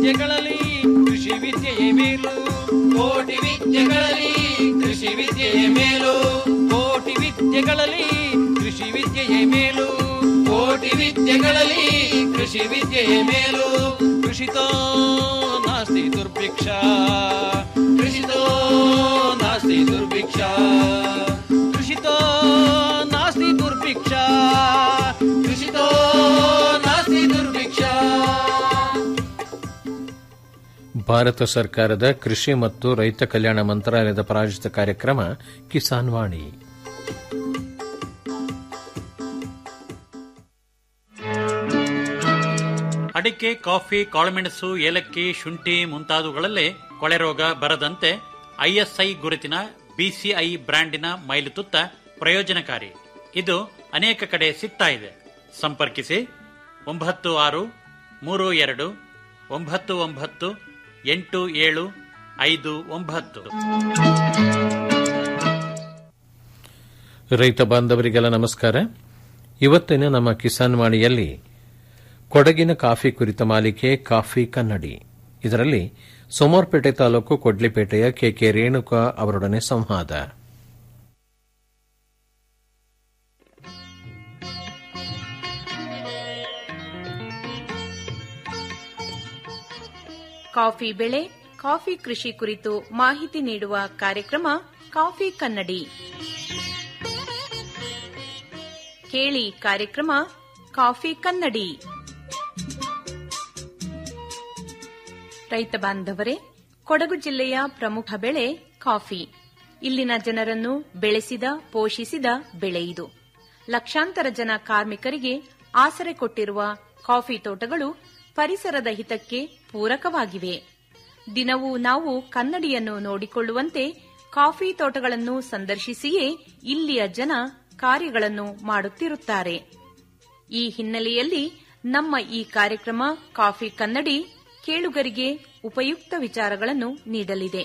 ವಿದ್ಯೆಗಳಲ್ಲಿ ಕೃಷಿ ವಿದ್ಯೆಯೇ ಮೇಲು ಕೋಟಿ ವಿದ್ಯೆಗಳಲ್ಲಿ ಕೃಷಿ ವಿದ್ಯೆಯೇ ಮೇಲು ಕೋಟಿ ವಿದ್ಯೆಗಳಲ್ಲಿ ಕೃಷಿ ವಿದ್ಯೆಯೇ ಮೇಲು ಕೋಟಿ ವಿದ್ಯೆಗಳಲ್ಲಿ ಕೃಷಿ ವಿದ್ಯೆಯೇ ಮೇಲು ಕೃಷಿತೋ ನಾಸ್ತಿ ದುರ್ಭಿಕ್ಷ ಕೃಷಿತೋ ನಾಸ್ತಿ ದುರ್ಭಿಕ್ಷ ಕೃಷಿತೋ ನಾಸ್ತಿ ದುರ್ಭಿಕ್ಷ ಕೃಷಿತೋ ನಾಸ್ತಿ ದುರ್ಭಿಕ್ಷ ಭಾರತ ಸರ್ಕಾರದ ಕೃಷಿ ಮತ್ತು ರೈತ ಕಲ್ಯಾಣ ಮಂತ್ರಾಲಯದ ಪ್ರಾಯೋಜಿತ ಕಾರ್ಯಕ್ರಮ ಕಿಸಾನ್ ವಾಣಿ ಅಡಿಕೆ ಕಾಫಿ ಕಾಳುಮೆಣಸು ಏಲಕ್ಕಿ ಶುಂಠಿ ಮುಂತಾದವುಗಳಲ್ಲೇ ಕೊಳೆ ರೋಗ ಬರದಂತೆ ಐಎಸ್ಐ ಗುರುತಿನ ಬಿಸಿಐ ಬ್ರ್ಯಾಂಡಿನ ಮೈಲುತುತ್ತ ಪ್ರಯೋಜನಕಾರಿ ಇದು ಅನೇಕ ಕಡೆ ಸಿಗ್ತಾ ಇದೆ ಸಂಪರ್ಕಿಸಿ ಒಂಬತ್ತು ಆರು ಮೂರು ಎರಡು ಒಂಬತ್ತು ಒಂಬತ್ತು ಎಂಟು ಏಳು ಐದು ಒಂಬತ್ತು ರೈತ ಬಾಂಧವರಿಗೆಲ್ಲ ನಮಸ್ಕಾರ ಇವತ್ತಿನ ನಮ್ಮ ಕಿಸಾನ್ ವಾಣಿಯಲ್ಲಿ ಕೊಡಗಿನ ಕಾಫಿ ಕುರಿತ ಮಾಲಿಕೆ ಕಾಫಿ ಕನ್ನಡಿ ಇದರಲ್ಲಿ ಸೋಮವಾರಪೇಟೆ ತಾಲೂಕು ಕೊಡ್ಲಿಪೇಟೆಯ ಕೆಕೆ ರೇಣುಕಾ ಅವರೊಡನೆ ಸಂವಾದ ಕಾಫಿ ಬೆಳೆ ಕಾಫಿ ಕೃಷಿ ಕುರಿತು ಮಾಹಿತಿ ನೀಡುವ ಕಾರ್ಯಕ್ರಮ ಕಾಫಿ ಕನ್ನಡಿ ಕೇಳಿ ಕಾರ್ಯಕ್ರಮ ಕಾಫಿ ಕನ್ನಡಿ ರೈತ ಬಾಂಧವರೇ ಕೊಡಗು ಜಿಲ್ಲೆಯ ಪ್ರಮುಖ ಬೆಳೆ ಕಾಫಿ ಇಲ್ಲಿನ ಜನರನ್ನು ಬೆಳೆಸಿದ ಪೋಷಿಸಿದ ಬೆಳೆ ಇದು ಲಕ್ಷಾಂತರ ಜನ ಕಾರ್ಮಿಕರಿಗೆ ಆಸರೆ ಕೊಟ್ಟಿರುವ ಕಾಫಿ ತೋಟಗಳು ಪರಿಸರದ ಹಿತಕ್ಕೆ ಪೂರಕವಾಗಿವೆ ದಿನವೂ ನಾವು ಕನ್ನಡಿಯನ್ನು ನೋಡಿಕೊಳ್ಳುವಂತೆ ಕಾಫಿ ತೋಟಗಳನ್ನು ಸಂದರ್ಶಿಸಿಯೇ ಇಲ್ಲಿಯ ಜನ ಕಾರ್ಯಗಳನ್ನು ಮಾಡುತ್ತಿರುತ್ತಾರೆ ಈ ಹಿನ್ನೆಲೆಯಲ್ಲಿ ನಮ್ಮ ಈ ಕಾರ್ಯಕ್ರಮ ಕಾಫಿ ಕನ್ನಡಿ ಕೇಳುಗರಿಗೆ ಉಪಯುಕ್ತ ವಿಚಾರಗಳನ್ನು ನೀಡಲಿದೆ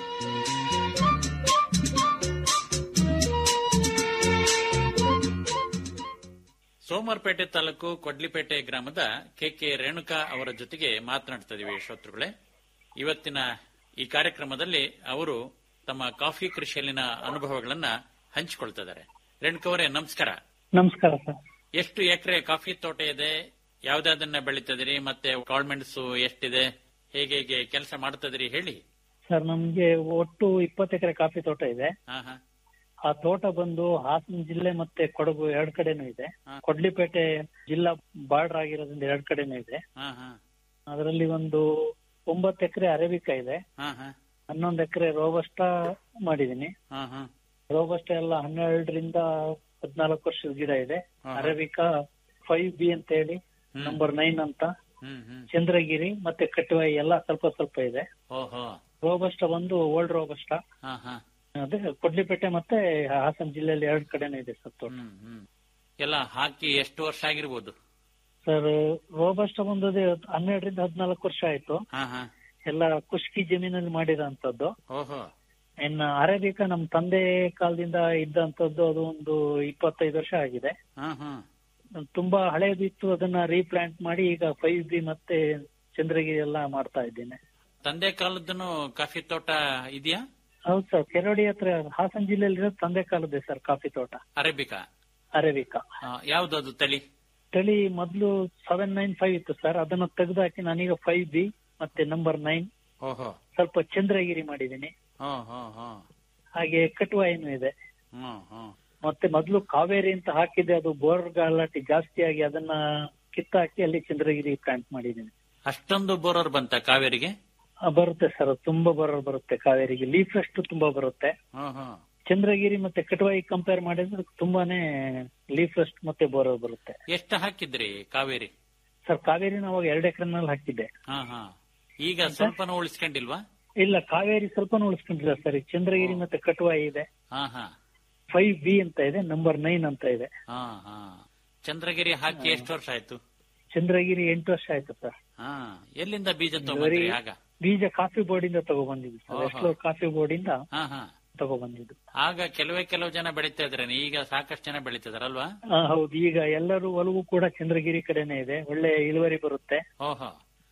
ಸೋಮವಾರಪೇಟೆ ತಾಲೂಕು ಕೊಡ್ಲಿಪೇಟೆ ಗ್ರಾಮದ ಕೆಕೆ ರೇಣುಕಾ ಅವರ ಜೊತೆಗೆ ಮಾತನಾಡ್ತಾ ಇದೀವಿ ಶ್ರೋತೃಗಳೇ ಇವತ್ತಿನ ಈ ಕಾರ್ಯಕ್ರಮದಲ್ಲಿ ಅವರು ತಮ್ಮ ಕಾಫಿ ಕೃಷಿಯಲ್ಲಿನ ಅನುಭವಗಳನ್ನ ಹಂಚಿಕೊಳ್ತಿದ್ದಾರೆ ರೇಣುಕಾ ಅವರೇ ನಮಸ್ಕಾರ ನಮಸ್ಕಾರ ಸರ್ ಎಷ್ಟು ಎಕರೆ ಕಾಫಿ ತೋಟ ಇದೆ ಯಾವ್ದಾದನ್ನ ಬೆಳೀತದಿರಿ ಮತ್ತೆ ಕಾಳ್ಮೆಣಸು ಎಷ್ಟಿದೆ ಹೇಗೆ ಹೇಗೆ ಕೆಲಸ ಮಾಡ್ತದಿರಿ ಹೇಳಿ ಸರ್ ನಮ್ಗೆ ಒಟ್ಟು ಇಪ್ಪತ್ತು ಎಕರೆ ಕಾಫಿ ತೋಟ ಇದೆ ಹಾ ಹಾ ಆ ತೋಟ ಬಂದು ಹಾಸನ ಜಿಲ್ಲೆ ಮತ್ತೆ ಕೊಡಗು ಎರಡ್ ಕಡೆನೂ ಇದೆ ಹಾ. ಕೊಡ್ಲಿಪೇಟೆ ಜಿಲ್ಲಾ ಬಾರ್ಡರ್ ಆಗಿರೋದ್ರಿಂದ ಎರಡ್ ಕಡೆನೂ ಇದೆ ಹಾ ಹಾ ಅದರಲ್ಲಿ ಒಂದು ಒಂಬತ್ತು ಎಕರೆ ಅರೇಬಿಕಾ ಇದೆ ಹಾ ಹಾ ಹನ್ನೊಂದು ಎಕರೆ ರೋಬಸ್ಟಾ ಮಾಡಿದೀನಿ ಹಾ ಹಾ ರೋಬಸ್ಟಾ ಎಲ್ಲ ಹನ್ನೆರಡರಿಂದ ಹದಿನಾಲ್ಕು ವರ್ಷದ ಗಿಡ ಇದೆ ಹಾ. ಅರೇಬಿಕಾ ಫೈವ್ ಬಿ ಅಂತ ಹೇಳಿ ಹ್ಮ್. ನಂಬರ್ ನೈನ್ ಅಂತ ಹ್ಮ್ ಹ್ಮ್ ಚಂದ್ರಗಿರಿ ಮತ್ತೆ ಕಟ್ಟುವಾಯಿ ಎಲ್ಲ ಸ್ವಲ್ಪ ಸ್ವಲ್ಪ ಇದೆ ಓಹೋ ರೋಬಸ್ಟಾ ಬಂದು ಓಲ್ಡ್ ರೋಬಸ್ಟಾ ಹಾ ಹಾ ಅದೇ ಕೊಡ್ಲಿಪೇಟೆ ಮತ್ತೆ ಹಾಸನ ಜಿಲ್ಲೆಯಲ್ಲಿ ಎರಡು ಕಡೆನೂ ಇದೆ ಸರ್ ತೋಟ ಹ್ಮ್ ಹ್ಮ್ ಎಲ್ಲ ಹಾಕಿ ಎಷ್ಟು ವರ್ಷ ಆಗಿರ್ಬೋದು ಸರ್ ರೋಬಸ್ಟ ಬಂದದೆ ಹನ್ನೆರಡರಿಂದ ಹದಿನಾಲ್ಕು ವರ್ಷ ಆಯ್ತು ಹಾ ಹಾ ಎಲ್ಲ ಖುಷ್ಕಿ ಜಮೀನಲ್ಲಿ ಮಾಡಿರೋಂಥದ್ದು ಓಹೋ ಇನ್ನು ಅರೇಬಿಕಾ ನಮ್ ತಂದೆ ಕಾಲದಿಂದ ಇದ್ದಂತದ್ದು ಅದು ಒಂದು ಇಪ್ಪತ್ತೈದು ವರ್ಷ ಆಗಿದೆ ಹಾ ಹಾ ತುಂಬಾ ಹಳೇದಿತ್ತು ಅದನ್ನ ರೀಪ್ಲಾಂಟ್ ಮಾಡಿ ಈಗ ಫೈವ್ ಬಿ ಮತ್ತೆ ಚಂದ್ರಗಿರಿ ಎಲ್ಲ ಮಾಡ್ತಾ ಇದ್ದೇನೆ ತಂದೆ ಕಾಲದನು ಕಾಫಿ ತೋಟ ಇದೆಯಾ ಹೌದು ಸರ್ ಕೆರೋಡಿ ಹತ್ರ ಹಾಸನ ಜಿಲ್ಲೆಯಲ್ಲಿರೋ ತಂದೆ ಕಾಲದೇ ಸರ್ ಕಾಫಿ ತೋಟ ಅರೇಬಿಕಾ ಅರೇಬಿಕಾ ಆ, ಯಾವ್ದದು ತಳಿ ತಳಿ ಮೊದಲು ಸೆವೆನ್ ನೈನ್ ಫೈವ್ ಇತ್ತು ಸರ್ ಅದನ್ನ ತೆಗೆದಾಕಿ ನಾನೀಗ ಫೈವ್ ಬಿ ಮತ್ತೆ ನಂಬರ್ ನೈನ್ ಓಹೋ ಸ್ವಲ್ಪ ಚಂದ್ರಗಿರಿ ಮಾಡಿದ್ದೀನಿ ಹೋ ಹೋ ಹೋ ಹಾಗೆ ಕಟುವಾಯಿನೂ ಇದೆ ಹ್ಮ್ ಹ್ಮ್ ಮತ್ತೆ ಮೊದಲು ಕಾವೇರಿ ಅಂತ ಹಾಕಿದೆ ಅದು ಬೋರ್ ಗಲಾಟೆ ಜಾಸ್ತಿ ಆಗಿ ಅದನ್ನ ಕಿತ್ತಾಕಿ ಅಲ್ಲಿ ಚಂದ್ರಗಿರಿ ಪ್ಲಾಂಟ್ ಮಾಡಿದ್ದೀನಿ ಅಷ್ಟೊಂದು ಬೋರರ್ ಬಂತ ಕಾವೇರಿಗೆ ಆ, ಬರುತ್ತೆ ಸರ್ ತುಂಬಾ ಬರೋರ್ ಬರುತ್ತೆ ಕಾವೇರಿಗೆ ಲೀಫ್ ಅಷ್ಟು ತುಂಬಾ ಬರುತ್ತೆ ಹ್ಮ್ ಹ್ಮ್ ಚಂದ್ರಗಿರಿ ಮತ್ತೆ ಕಟುವಾಯಿ ಕಂಪೇರ್ ಮಾಡಿದ್ರೆ ತುಂಬಾನೇ ಲೀಫ್ ಅಷ್ಟು ಮತ್ತೆ ಬೋರೋರ್ ಬರುತ್ತೆ ಎಷ್ಟು ಹಾಕಿದ್ರಿ ಕಾವೇರಿ ಸರ್ ಕಾವೇರಿನ ಅವಾಗ ಎರಡು ಎಕರೆನಲ್ಲಿ ಹಾಕಿದ್ದೆ ಹಾ ಹಾ ಈಗ ಸ್ವಲ್ಪನೂ ಉಳಿಸ್ಕೊಂಡಿಲ್ವಾ ಇಲ್ಲ ಕಾವೇರಿ ಸ್ವಲ್ಪನೂ ಉಳಿಸ್ಕೊಂಡಿಲ್ಲ ಸರ್ ಈಗ ಚಂದ್ರಗಿರಿ ಮತ್ತೆ ಕಟುವಾಯಿ ಇದೆ ಹಾ ಹಾ ಫೈವ್ ಬಿ ಅಂತ ಇದೆ ನಂಬರ್ ನೈನ್ ಅಂತ ಇದೆ ಹಾ ಹಾ ಚಂದ್ರಗಿರಿ ಹಾಕಿ ಎಷ್ಟು ವರ್ಷ ಆಯ್ತು ಚಂದ್ರಗಿರಿ ಎಂಟು ವರ್ಷ ಆಯ್ತು ಸರ್ ಹಾ ಎಲ್ಲಿಂದ ಬೀಜ ತಗೊಂಡ್ರಿ ಆಗ ಬೀಜ ಕಾಫಿ ಬೋರ್ಡ್ ಇಂದ ತಗೊಬಂದಿದ್ದು ಸರ್ ಓಹೋ. ಎಷ್ಟೋ ಕಾಫಿ ಬೋರ್ಡ್ ಇಂದ ಹಾ ಹಾ ತಗೊಬಂದಿದ್ದು ಆಗ ಕೆಲವೇ ಕೆಲವು ಜನ ಬೆಳೀತಾ ಇದ್ರೆ ಈಗ ಸಾಕಷ್ಟು ಜನ ಬೆಳೀತಿದಾರಲ್ವಾ ಆ, ಹೌದು ಈಗ ಎಲ್ಲರೂ ಒಲವು ಕೂಡ ಚಂದ್ರಗಿರಿ ಕಡೆನೇ ಇದೆ ಒಳ್ಳೆ ಇಳುವರಿ ಬರುತ್ತೆ ಓಹೋ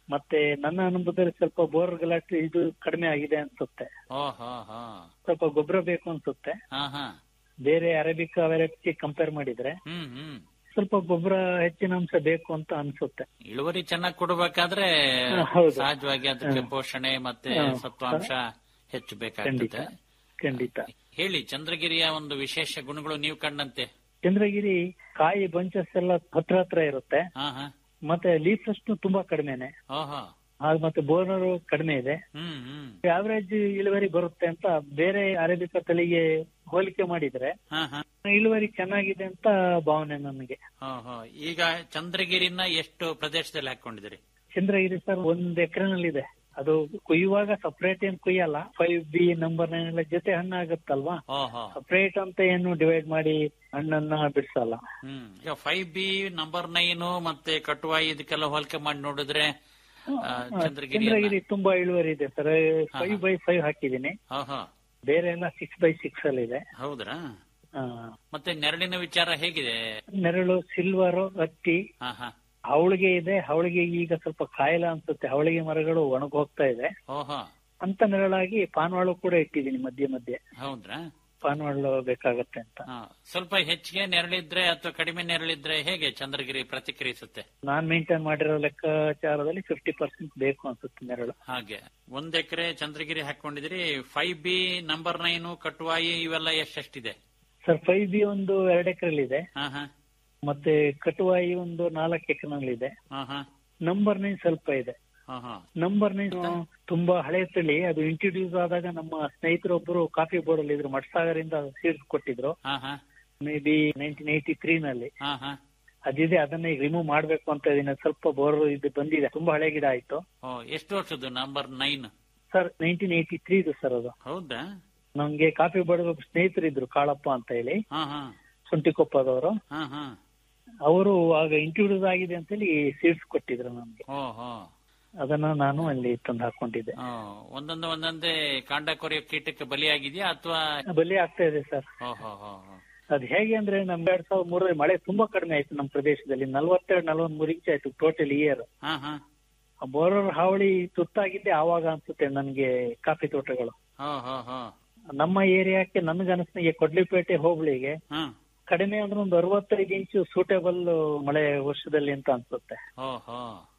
ಮತ್ತೆ ನನ್ನ ಅನುಭವದಲ್ಲಿ ಸ್ವಲ್ಪ ಬೋರ್ ಗಲಾಟೆ ಇದು ಕಡಿಮೆ ಆಗಿದೆ ಅನ್ಸುತ್ತೆ ಓ ಹೋ ಹೋ ಸ್ವಲ್ಪ ಗೊಬ್ಬರ ಬೇಕು ಅನ್ಸುತ್ತೆ ಹಾ ಹಾ ಬೇರೆ ಅರೇಬಿಕಾ ವೆರೈಟಿ ಕಂಪೇರ್ ಮಾಡಿದ್ರೆ ಹ್ಮ್ ಹ್ಮ್ ಸ್ವಲ್ಪ ಗೊಬ್ಬರ ಹೆಚ್ಚಿನ ಅಂಶ ಬೇಕು ಅಂತ ಅನ್ಸುತ್ತೆ ಇಳುವರಿ ಚೆನ್ನಾಗಿ ಕೊಡಬೇಕಾದ್ರೆ ಹಾ, ಹೌದು. ಸಹಜವಾಗಿ ಅದಕ್ಕೆ ಹಾ. ಪೋಷಣೆ ಮತ್ತೆ ಹಾ. ಸತ್ವಾಂಶ ಹೆಚ್ಚು ಖಂಡಿತ ಬೇಕಾಗ್ತದೆ ಖಂಡಿತ ಹೇಳಿ ಚಂದ್ರಗಿರಿಯ ಒಂದು ವಿಶೇಷ ಗುಣಗಳು ನೀವು ಕಂಡಂತೆ ಚಂದ್ರಗಿರಿ ಕಾಯಿ ಬಂಚಸ್ ಎಲ್ಲ ಹತ್ರ ಹತ್ರ ಇರುತ್ತೆ ಹಾ ಹಾ ಮತ್ತೆ ಲೀಫ್ ಅಷ್ಟು ತುಂಬಾ ಕಡಿಮೆನೆ ಓಹೋ ಹಾಗೆ ಮತ್ತೆ ಬೋನರ್ ಕಡಿಮೆ ಇದೆ ಹ್ಮ್ ಹ್ಮ್ ಆವರೇಜ್ ಇಳುವರಿ ಬರುತ್ತೆ ಅಂತ ಬೇರೆ ಅರೇಬಿಕಾ ತಳಿಗೆ ಹೋಲಿಕೆ ಮಾಡಿದ್ರೆ ಹಾ ಹಾ ಇಳುವರಿ ಚೆನ್ನಾಗಿದೆ ಅಂತ ಭಾವನೆ ನನಗೆ ಹೋ, ಹೋ. ಈಗ ಚಂದ್ರಗಿರಿನ ಎಷ್ಟು ಪ್ರದೇಶದಲ್ಲಿ ಹಾಕೊಂಡಿದ್ದೀರಿ ಚಂದ್ರಗಿರಿ ಸರ್ ಒಂದ್ ಎಕರೆನಲ್ಲಿದೆ ಅದು ಕೊಯ್ಯುವಾಗ ಸಪರೇಟ್ ಏನ್ ಕೊಯ್ಯಲ್ಲ ಫೈವ್ ಬಿ ನಂಬರ್ ನೈನ್ ಎಲ್ಲ ಜೊತೆ ಹಣ್ಣಾಗತ್ತಲ್ವಾ ಓಹೋ ಸಪರೇಟ್ ಅಂತ ಏನು ಡಿವೈಡ್ ಮಾಡಿ ಹಣ್ಣನ್ನ ಬಿಡ್ಸಲ್ಲ ಹ್ಮ್ ಈಗ ಫೈವ್ ಬಿ ನಂಬರ್ ನೈನ್ ಮತ್ತೆ ಕಟುವಾಯಿ ಇದಕ್ಕೆಲ್ಲ ಹೋಲಿಕೆ ಮಾಡಿ ನೋಡಿದ್ರೆ ಆ, ಚಂದ್ರಗಿರಿ ಚಂದ್ರಗಿರಿ ತುಂಬಾ ಇಳುವರಿ ಇದೆ ಸರ್ ಫೈವ್ ಬೈ ಫೈವ್ ಹಾಕಿದೀನಿ ಓಹೋ ಬೇರೆ ಎಲ್ಲ ಸಿಕ್ಸ್ ಬೈ ಸಿಕ್ಸ್ ಅಲ್ಲಿ ಇದೆ ಹೌದ್ರಾ ಆ, ಮತ್ತೆ ನೆರಳಿನ ವಿಚಾರ ಹೇಗಿದೆ ನೆರಳು ಸಿಲ್ವರ್ ಹತ್ತಿ ಹಾ ಹಾ ಹವಳಿಗೆ ಇದೆ ಹವಳಿಗೆ ಈಗ ಸ್ವಲ್ಪ ಕಾಯಿಲೆ ಅನ್ಸುತ್ತೆ ಹವಳಿಗೆ ಮರಗಳು ಒಣಗ್ ಹೋಗ್ತಾ ಇದೆ ಓಹೋ ಅಂತ ನೆರಳಾಗಿ ಪಾನ್ವಾಳು ಕೂಡ ಇಟ್ಟಿದ್ದೀನಿ ಮಧ್ಯೆ ಮಧ್ಯೆ ಹೌದ್ರಾ ಪಾನ್ವಾಳು ಬೇಕಾಗತ್ತೆ ಅಂತ ಹಾ. ಸ್ವಲ್ಪ ಹೆಚ್ಚಿಗೆ ನೆರಳಿದ್ರೆ ಅಥವಾ ಕಡಿಮೆ ನೆರಳಿದ್ರೆ ಹೇಗೆ ಚಂದ್ರಗಿರಿ ಪ್ರತಿಕ್ರಿಯಿಸುತ್ತೆ ನಾನ್ ಮೇಂಟೈನ್ ಮಾಡಿರೋ ಲೆಕ್ಕಾಚಾರದಲ್ಲಿ ಫಿಫ್ಟಿ ಪರ್ಸೆಂಟ್ ಬೇಕು ಅನ್ಸುತ್ತೆ ನೆರಳು ಹಾಗೆ ಒಂದ್ ಎಕರೆ ಚಂದ್ರಗಿರಿ ಹಾಕೊಂಡಿದ್ರಿ five B number nine catuai ಇವೆಲ್ಲ ಎಷ್ಟೆಷ್ಟಿದೆ ಸರ್ ಫೈವ್ ಬಿ ಒಂದು ಎರಡು ಎಕರೆಲಿ ಇದೆ ಹಾ ಹಾ ಮತ್ತೆ ಕಟುವಾಯಿ ಒಂದು ನಾಲ್ಕು ಎಕರೆನಲ್ಲಿ ಇದೆ ಹಾ ಹಾ ನಂಬರ್ ನೈನ್ ಸ್ವಲ್ಪ ಇದೆ ಹಾ ಹಾ ನಂಬರ್ ನೈನ್ ತುಂಬಾ ಹಳೆ ತಳಿ ಅದು ಇಂಟ್ರೊಡ್ಯೂಸ್ ಆದಾಗ ನಮ್ಮ ಸ್ನೇಹಿತರೊಬ್ಬರು ಕಾಫಿ ಬೋರ್ಡ್ ಅಲ್ಲಿ ಇದ್ರು ಮಟ್ಸಾಗರಿಂದ ಸೀಡ್ಸ್ ಕೊಟ್ಟಿದ್ರು ಹಾ ಹಾ maybe nineteen eighty three ನಲ್ಲಿ ಹಾ ಹಾ ಅದಿದೆ ಅದನ್ನ ಈಗ ರಿಮೂವ್ ಮಾಡ್ಬೇಕು ಅಂತ ಇದೀನಿ ಅದ್ ಸ್ವಲ್ಪ ಬೋರ್ ಇದು ಬಂದಿದೆ ತುಂಬಾ ಹಳೆ ಗಿಡ ಆಯ್ತು ಓ ಎಷ್ಟು ವರ್ಷದ್ದು number nine sir nineteen eighty three ಇದು ಸರ್ ಅದು ಹೌದಾ ನಮ್ಗೆ ಕಾಫಿ ಬೋರ್ಡ್ ಒಬ್ಬ ಸ್ನೇಹಿತರಿದ್ರು ಕಾಳಪ್ಪ ಅಂತ ಹೇಳಿ ಹಾ ಹಾ ಸುಂಟಿಕೊಪ್ಪದವರು ಹಾ ಹಾ ಅವರು ಆಗ ಇಂಟ್ರೊಡ್ಯೂಸ್ ಆಗಿದೆ ಅಂತ ಹೇಳಿ ಸೀಡ್ಸ್ ಕೊಟ್ಟಿದ್ರು ನಮ್ಗೆ ಓ ಹೋ ಅದನ್ನ ನಾನು ಅಲ್ಲಿ ತಂದು ಹಾಕೊಂಡಿದ್ದೆ ಓ, ಒಂದೊಂದು ಒಂದೊಂದೇ ಕಾಂಡ ಕೊರೆಯೋ ಕೀಟಕ್ಕೆ ಬಲಿಯಾಗಿದೆಯಾ ಅಥವಾ ಬಲಿ ಆಗ್ತಾ ಇದೆ ಸರ್ ಓ ಹೋ ಹೋ ಹೋ. ಅದ್ ಹೇಗೆ ಅಂದ್ರೆ ನಮ್ ಎರಡ್ ಸಾವಿರದ ಮೂರರಲ್ಲಿ ಮಳೆ ತುಂಬಾ ಕಡಿಮೆ ಆಯ್ತು ನಮ್ಮ ಪ್ರದೇಶದಲ್ಲಿ ನಲ್ವತ್ತೆರಡು ನಲ್ವತ್ ಮೂರು ಇಂಚ್ ಆಯ್ತು ಟೋಟಲ್ ಇಯರ್ ಹಾ ಹಾ ಬೋರರ್ ಹಾವಳಿ ತುತ್ತಾಗಿದ್ದೆ ಆವಾಗ ಅನ್ಸುತ್ತೆ ನನ್ಗೆ ಕಾಫಿ ತೋಟಗಳು ಹೋ ಹೋ ಹೋ ನಮ್ಮ ಏರಿಯಾಕ್ಕೆ ನನ್ಗನ್ಸ್ನಿಗೆ ಕೊಡ್ಲಿಪೇಟೆ ಹೋಬಳಿಗೆ ಹಾ ಕಡಿಮೆ ಅಂದ್ರೆ ಒಂದು ಅರವತ್ತೈದು ಇಂಚು ಸೂಟೇಬಲ್ ಮಳೆ ವರ್ಷದಲ್ಲಿ ಅಂತ ಅನ್ಸುತ್ತೆ ಹೋ ಹೋ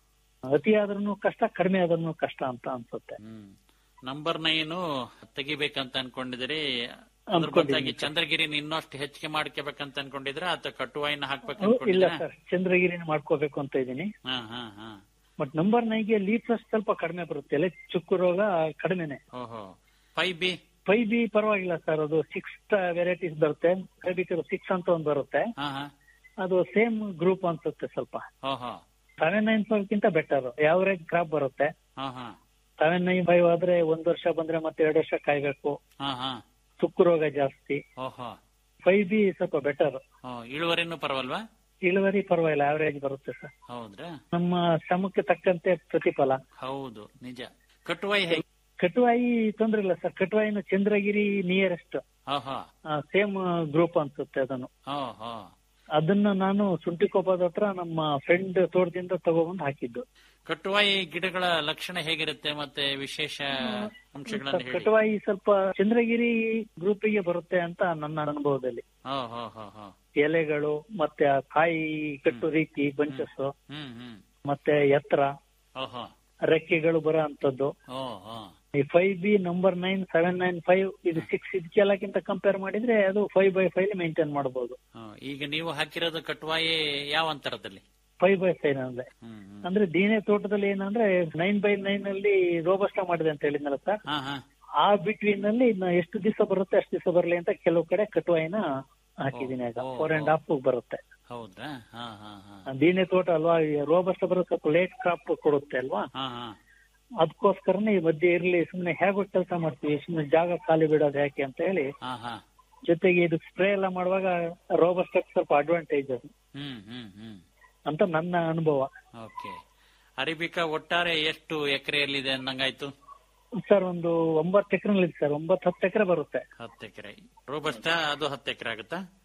ಅತಿ ಆದ್ರೂ ಕಷ್ಟ ಕಡಿಮೆ ಆದ್ರೂ ಕಷ್ಟ ಅಂತ ಅನ್ಸುತ್ತೆ ಹ್ಮ್ ನಂಬರ್ ನೈನು ತೆಗಿಬೇಕಂತ ಅನ್ಕೊಂಡಿದ್ರಿ ಅದ್ರ ಅನ್ಕೊಂಡಿದ್ದೀನಿ ಬದಲಾಗಿ ಚಂದ್ರಗಿರಿನ ಇನ್ನಷ್ಟು ಹೆಚ್ಚಿಗೆ ಮಾಡ್ಕೋಬೇಕಂತ ಅನ್ಕೊಂಡಿದ್ರ ಅಥವಾ ಕಟುವಾಯಿನ ಹಾಕ್ಬೇಕು ಇಲ್ಲ ಅನ್ಕೊಂಡಿದ್ರ ಸರ್ ಚಂದ್ರಗಿರಿನ ಮಾಡ್ಕೋಬೇಕು ಅಂತ ಇದ್ದೀನಿ ಹಾ ಹಾ ಹಾ ಬಟ್ ನಂಬರ್ ನೈನ್ಗೆ ಲೀಫ್ ಸ್ವಲ್ಪ ಕಡಿಮೆ ಬರುತ್ತೆ ಎಲೆ ಚುಕ್ಕು ರೋಗ ಕಡಿಮೆನೆ ಓಹೋ ಫೈವ್ ಬಿ ಫೈವ್ ಬಿ ಪರವಾಗಿಲ್ಲ ಸರ್ ಅದು ಸಿಕ್ಸ್ ವೆರೈಟೀಸ್ ಬರುತ್ತೆ ಸಿಕ್ಸ್ ಅಂತ ಒಂದು ಬರುತ್ತೆ ಹಾ ಹಾ ಅದು ಸೇಮ್ ಗ್ರೂಪ್ ಅನ್ಸುತ್ತೆ ಸ್ವಲ್ಪ ಓಹೋ ಸೆವೆನ್ ನೈನ್ ಫೈವ್ ಗಿಂತ ಬೆಟರ್ ಯಾವರೇಜ್ ಕ್ರಾಪ್ ಬರುತ್ತೆ ಹಾ ಹಾ ಸೆವೆನ್ ನೈನ್ ಫೈವ್ ಆದ್ರೆ ಒಂದ್ ವರ್ಷ ಬಂದ್ರೆ ಮತ್ತೆ ಎರಡು ವರ್ಷ ಕಾಯ್ಬೇಕು ಹಾ ಹಾ ತುಕ್ಕು ರೋಗ ಜಾಸ್ತಿ ಓಹೋ ಫೈವ್ ಬಿ ಸ್ವಲ್ಪ ಬೆಟರ್ ಓ, ಇಳುವರಿನೂ ಪರವಲ್ವಾ ಇಳುವರಿ ಪರವಾಗಿಲ್ಲ ಆವರೇಜ್ ಬರುತ್ತೆ ಸರ್ ಹೌದ್ರಾ ನಮ್ಮ ಶ್ರಮಕ್ಕೆ ತಕ್ಕಂತೆ ಪ್ರತಿಫಲ ಹೌದು ನಿಜ ಕಟುವಾಯಿ ಹೇಗೆ ಕಟುವಾಯಿ ತೊಂದ್ರೆ ಇಲ್ಲ ಸರ್ ಕಟುವಾಯಿನ ಚಂದ್ರಗಿರಿ ನಿಯರೆಸ್ಟ್ ಓಹೋ ಸೇಮ್ ಗ್ರೂಪ್ ಅನ್ಸುತ್ತೆ ಅದನ್ನು ಓಹೋ ಅದನ್ನ ನಾನು ಸುಂಟಿಕೊಪ್ಪದ ಹತ್ರ ನಮ್ಮ ಫ್ರೆಂಡ್ ತೋಟದಿಂದ ತಗೊಬಂದು ಹಾಕಿದ್ದು ಕಟುವಾಯಿ ಗಿಡಗಳ ಲಕ್ಷಣ ಹೇಗಿರುತ್ತೆ ಮತ್ತೆ ವಿಶೇಷ ಅಂಶಗಳನ್ನು ಹೇಳಿ ಕಟುವಾಯಿ ಸ್ವಲ್ಪ ಚಂದ್ರಗಿರಿ ಗ್ರೂಪಿಗೆ ಬರುತ್ತೆ ಅಂತ ನನ್ನ ಅನುಭವದಲ್ಲಿ ಹೋ ಹೋ ಹೋ ಹೋ ಎಲೆಗಳು ಮತ್ತೆ ಆ ಕಾಯಿ ಕಟ್ಟು ರೀತಿ ಬಂಚಸ್ ಹ್ಮ್ ಹ್ಮ್ ಮತ್ತೆ ಎತ್ತರ ಓಹೋ ರೆಕ್ಕೆಗಳು ಬರೋ ಅಂತದ್ದು ಓ ಹೋ ಈ five B number nine seven nine five ಇದು ಸಿಕ್ಸ್ ಇದಕ್ಕೆಲ್ಲಕ್ಕಿಂತ ಕಂಪೇರ್ ಮಾಡಿದ್ರೆ ಅದು ಫೈವ್ ಬೈ ಫೈವ್ ಮೇಂಟೈನ್ ಮಾಡಬಹುದು ಹಾ, ಈಗ ನೀವು ಹಾಕಿರೋದು ಕಟುವಾಯಿ ಯಾವ ಅಂತರದಲ್ಲಿ ಫೈವ್ ಬೈ ಫೈವ್ ಅಂದ್ರೆ ಹ್ಮ್ ಹ್ಮ್ ಅಂದ್ರೆ ದೀನೆ ತೋಟದಲ್ಲಿ ಏನಂದ್ರೆ ನೈನ್ ಬೈ ನೈನ್ ಅಲ್ಲಿ ರೋಬಸ್ಟ ಮಾಡಿದೆ ಅಂತ ಹೇಳಿದ್ನಲ್ಲ ಸರ್ ಹಾ ಹಾ ಆ ಬಿಟ್ವೀನ್ ಅಲ್ಲಿ ಇನ್ನ ಎಷ್ಟು ದಿವಸ ಬರುತ್ತೆ ಅಷ್ಟು ದಿವಸ ಬರಲಿ ಅಂತ ಕೆಲವು ಕಡೆ ಕಟುವಾಯಿನ ಹಾಕಿದೀನಿ ಆಗ ಓ, ಓ, ಫೋರ್ ಅಂಡ್ ಹಾಫ್ ಬರುತ್ತೆ ಹೌದ್ರಾ ಹಾ ಹಾ ಹಾ ದೀನೆ ತೋಟ ಅಲ್ವಾ ರೋಬಸ್ಟ ಬರೋ ಸ್ವಲ್ಪ ಲೇಟ್ ಕ್ರಾಪ್ ಕೊಡುತ್ತೆ ಅಲ್ವಾ ಹಾ ಹಾ ಅದಕ್ಕೋಸ್ಕರನೇ ಈ ಮಧ್ಯೆ ಇರ್ಲಿ ಸುಮ್ನೆ ಹೇಗೋ ಕೆಲಸ ಮಾಡ್ತೀವಿ ಸುಮ್ನೆ ಜಾಗ ಖಾಲಿ ಬಿಡೋದು ಯಾಕೆ ಅಂತ ಹೇಳಿ ಹಾ ಹಾ ಜೊತೆಗೆ ಇದು ಸ್ಪ್ರೇ ಎಲ್ಲ ಮಾಡುವಾಗ ರೋಬಸ್ಟ ಸ್ವಲ್ಪ ಅಡ್ವಾಂಟೇಜ್ ಅದು ಹ್ಮ್ ಹ್ಮ್ ಹ್ಮ್ ಅಂತ ನನ್ನ ಅನುಭವ ಓಕೆ ಅರಿಬಿಕಾ ಒಟ್ಟಾರೆ ಎಷ್ಟು ಎಕರೆಯಲ್ಲಿದೆ ಅಂದಂಗಾಯ್ತು ಸರ್ ಒಂದು ಒಂಬತ್ತು ಎಕರೆ ಸರ್ ಒಂಬತ್ತು ಹತ್ತು ಎಕರೆ ಬರುತ್ತೆ ಹತ್ತು ಎಕರೆ ರೋಬಸ್ಟ ಅದು ಹತ್ತು ಎಕರೆ ಆಗುತ್ತಾ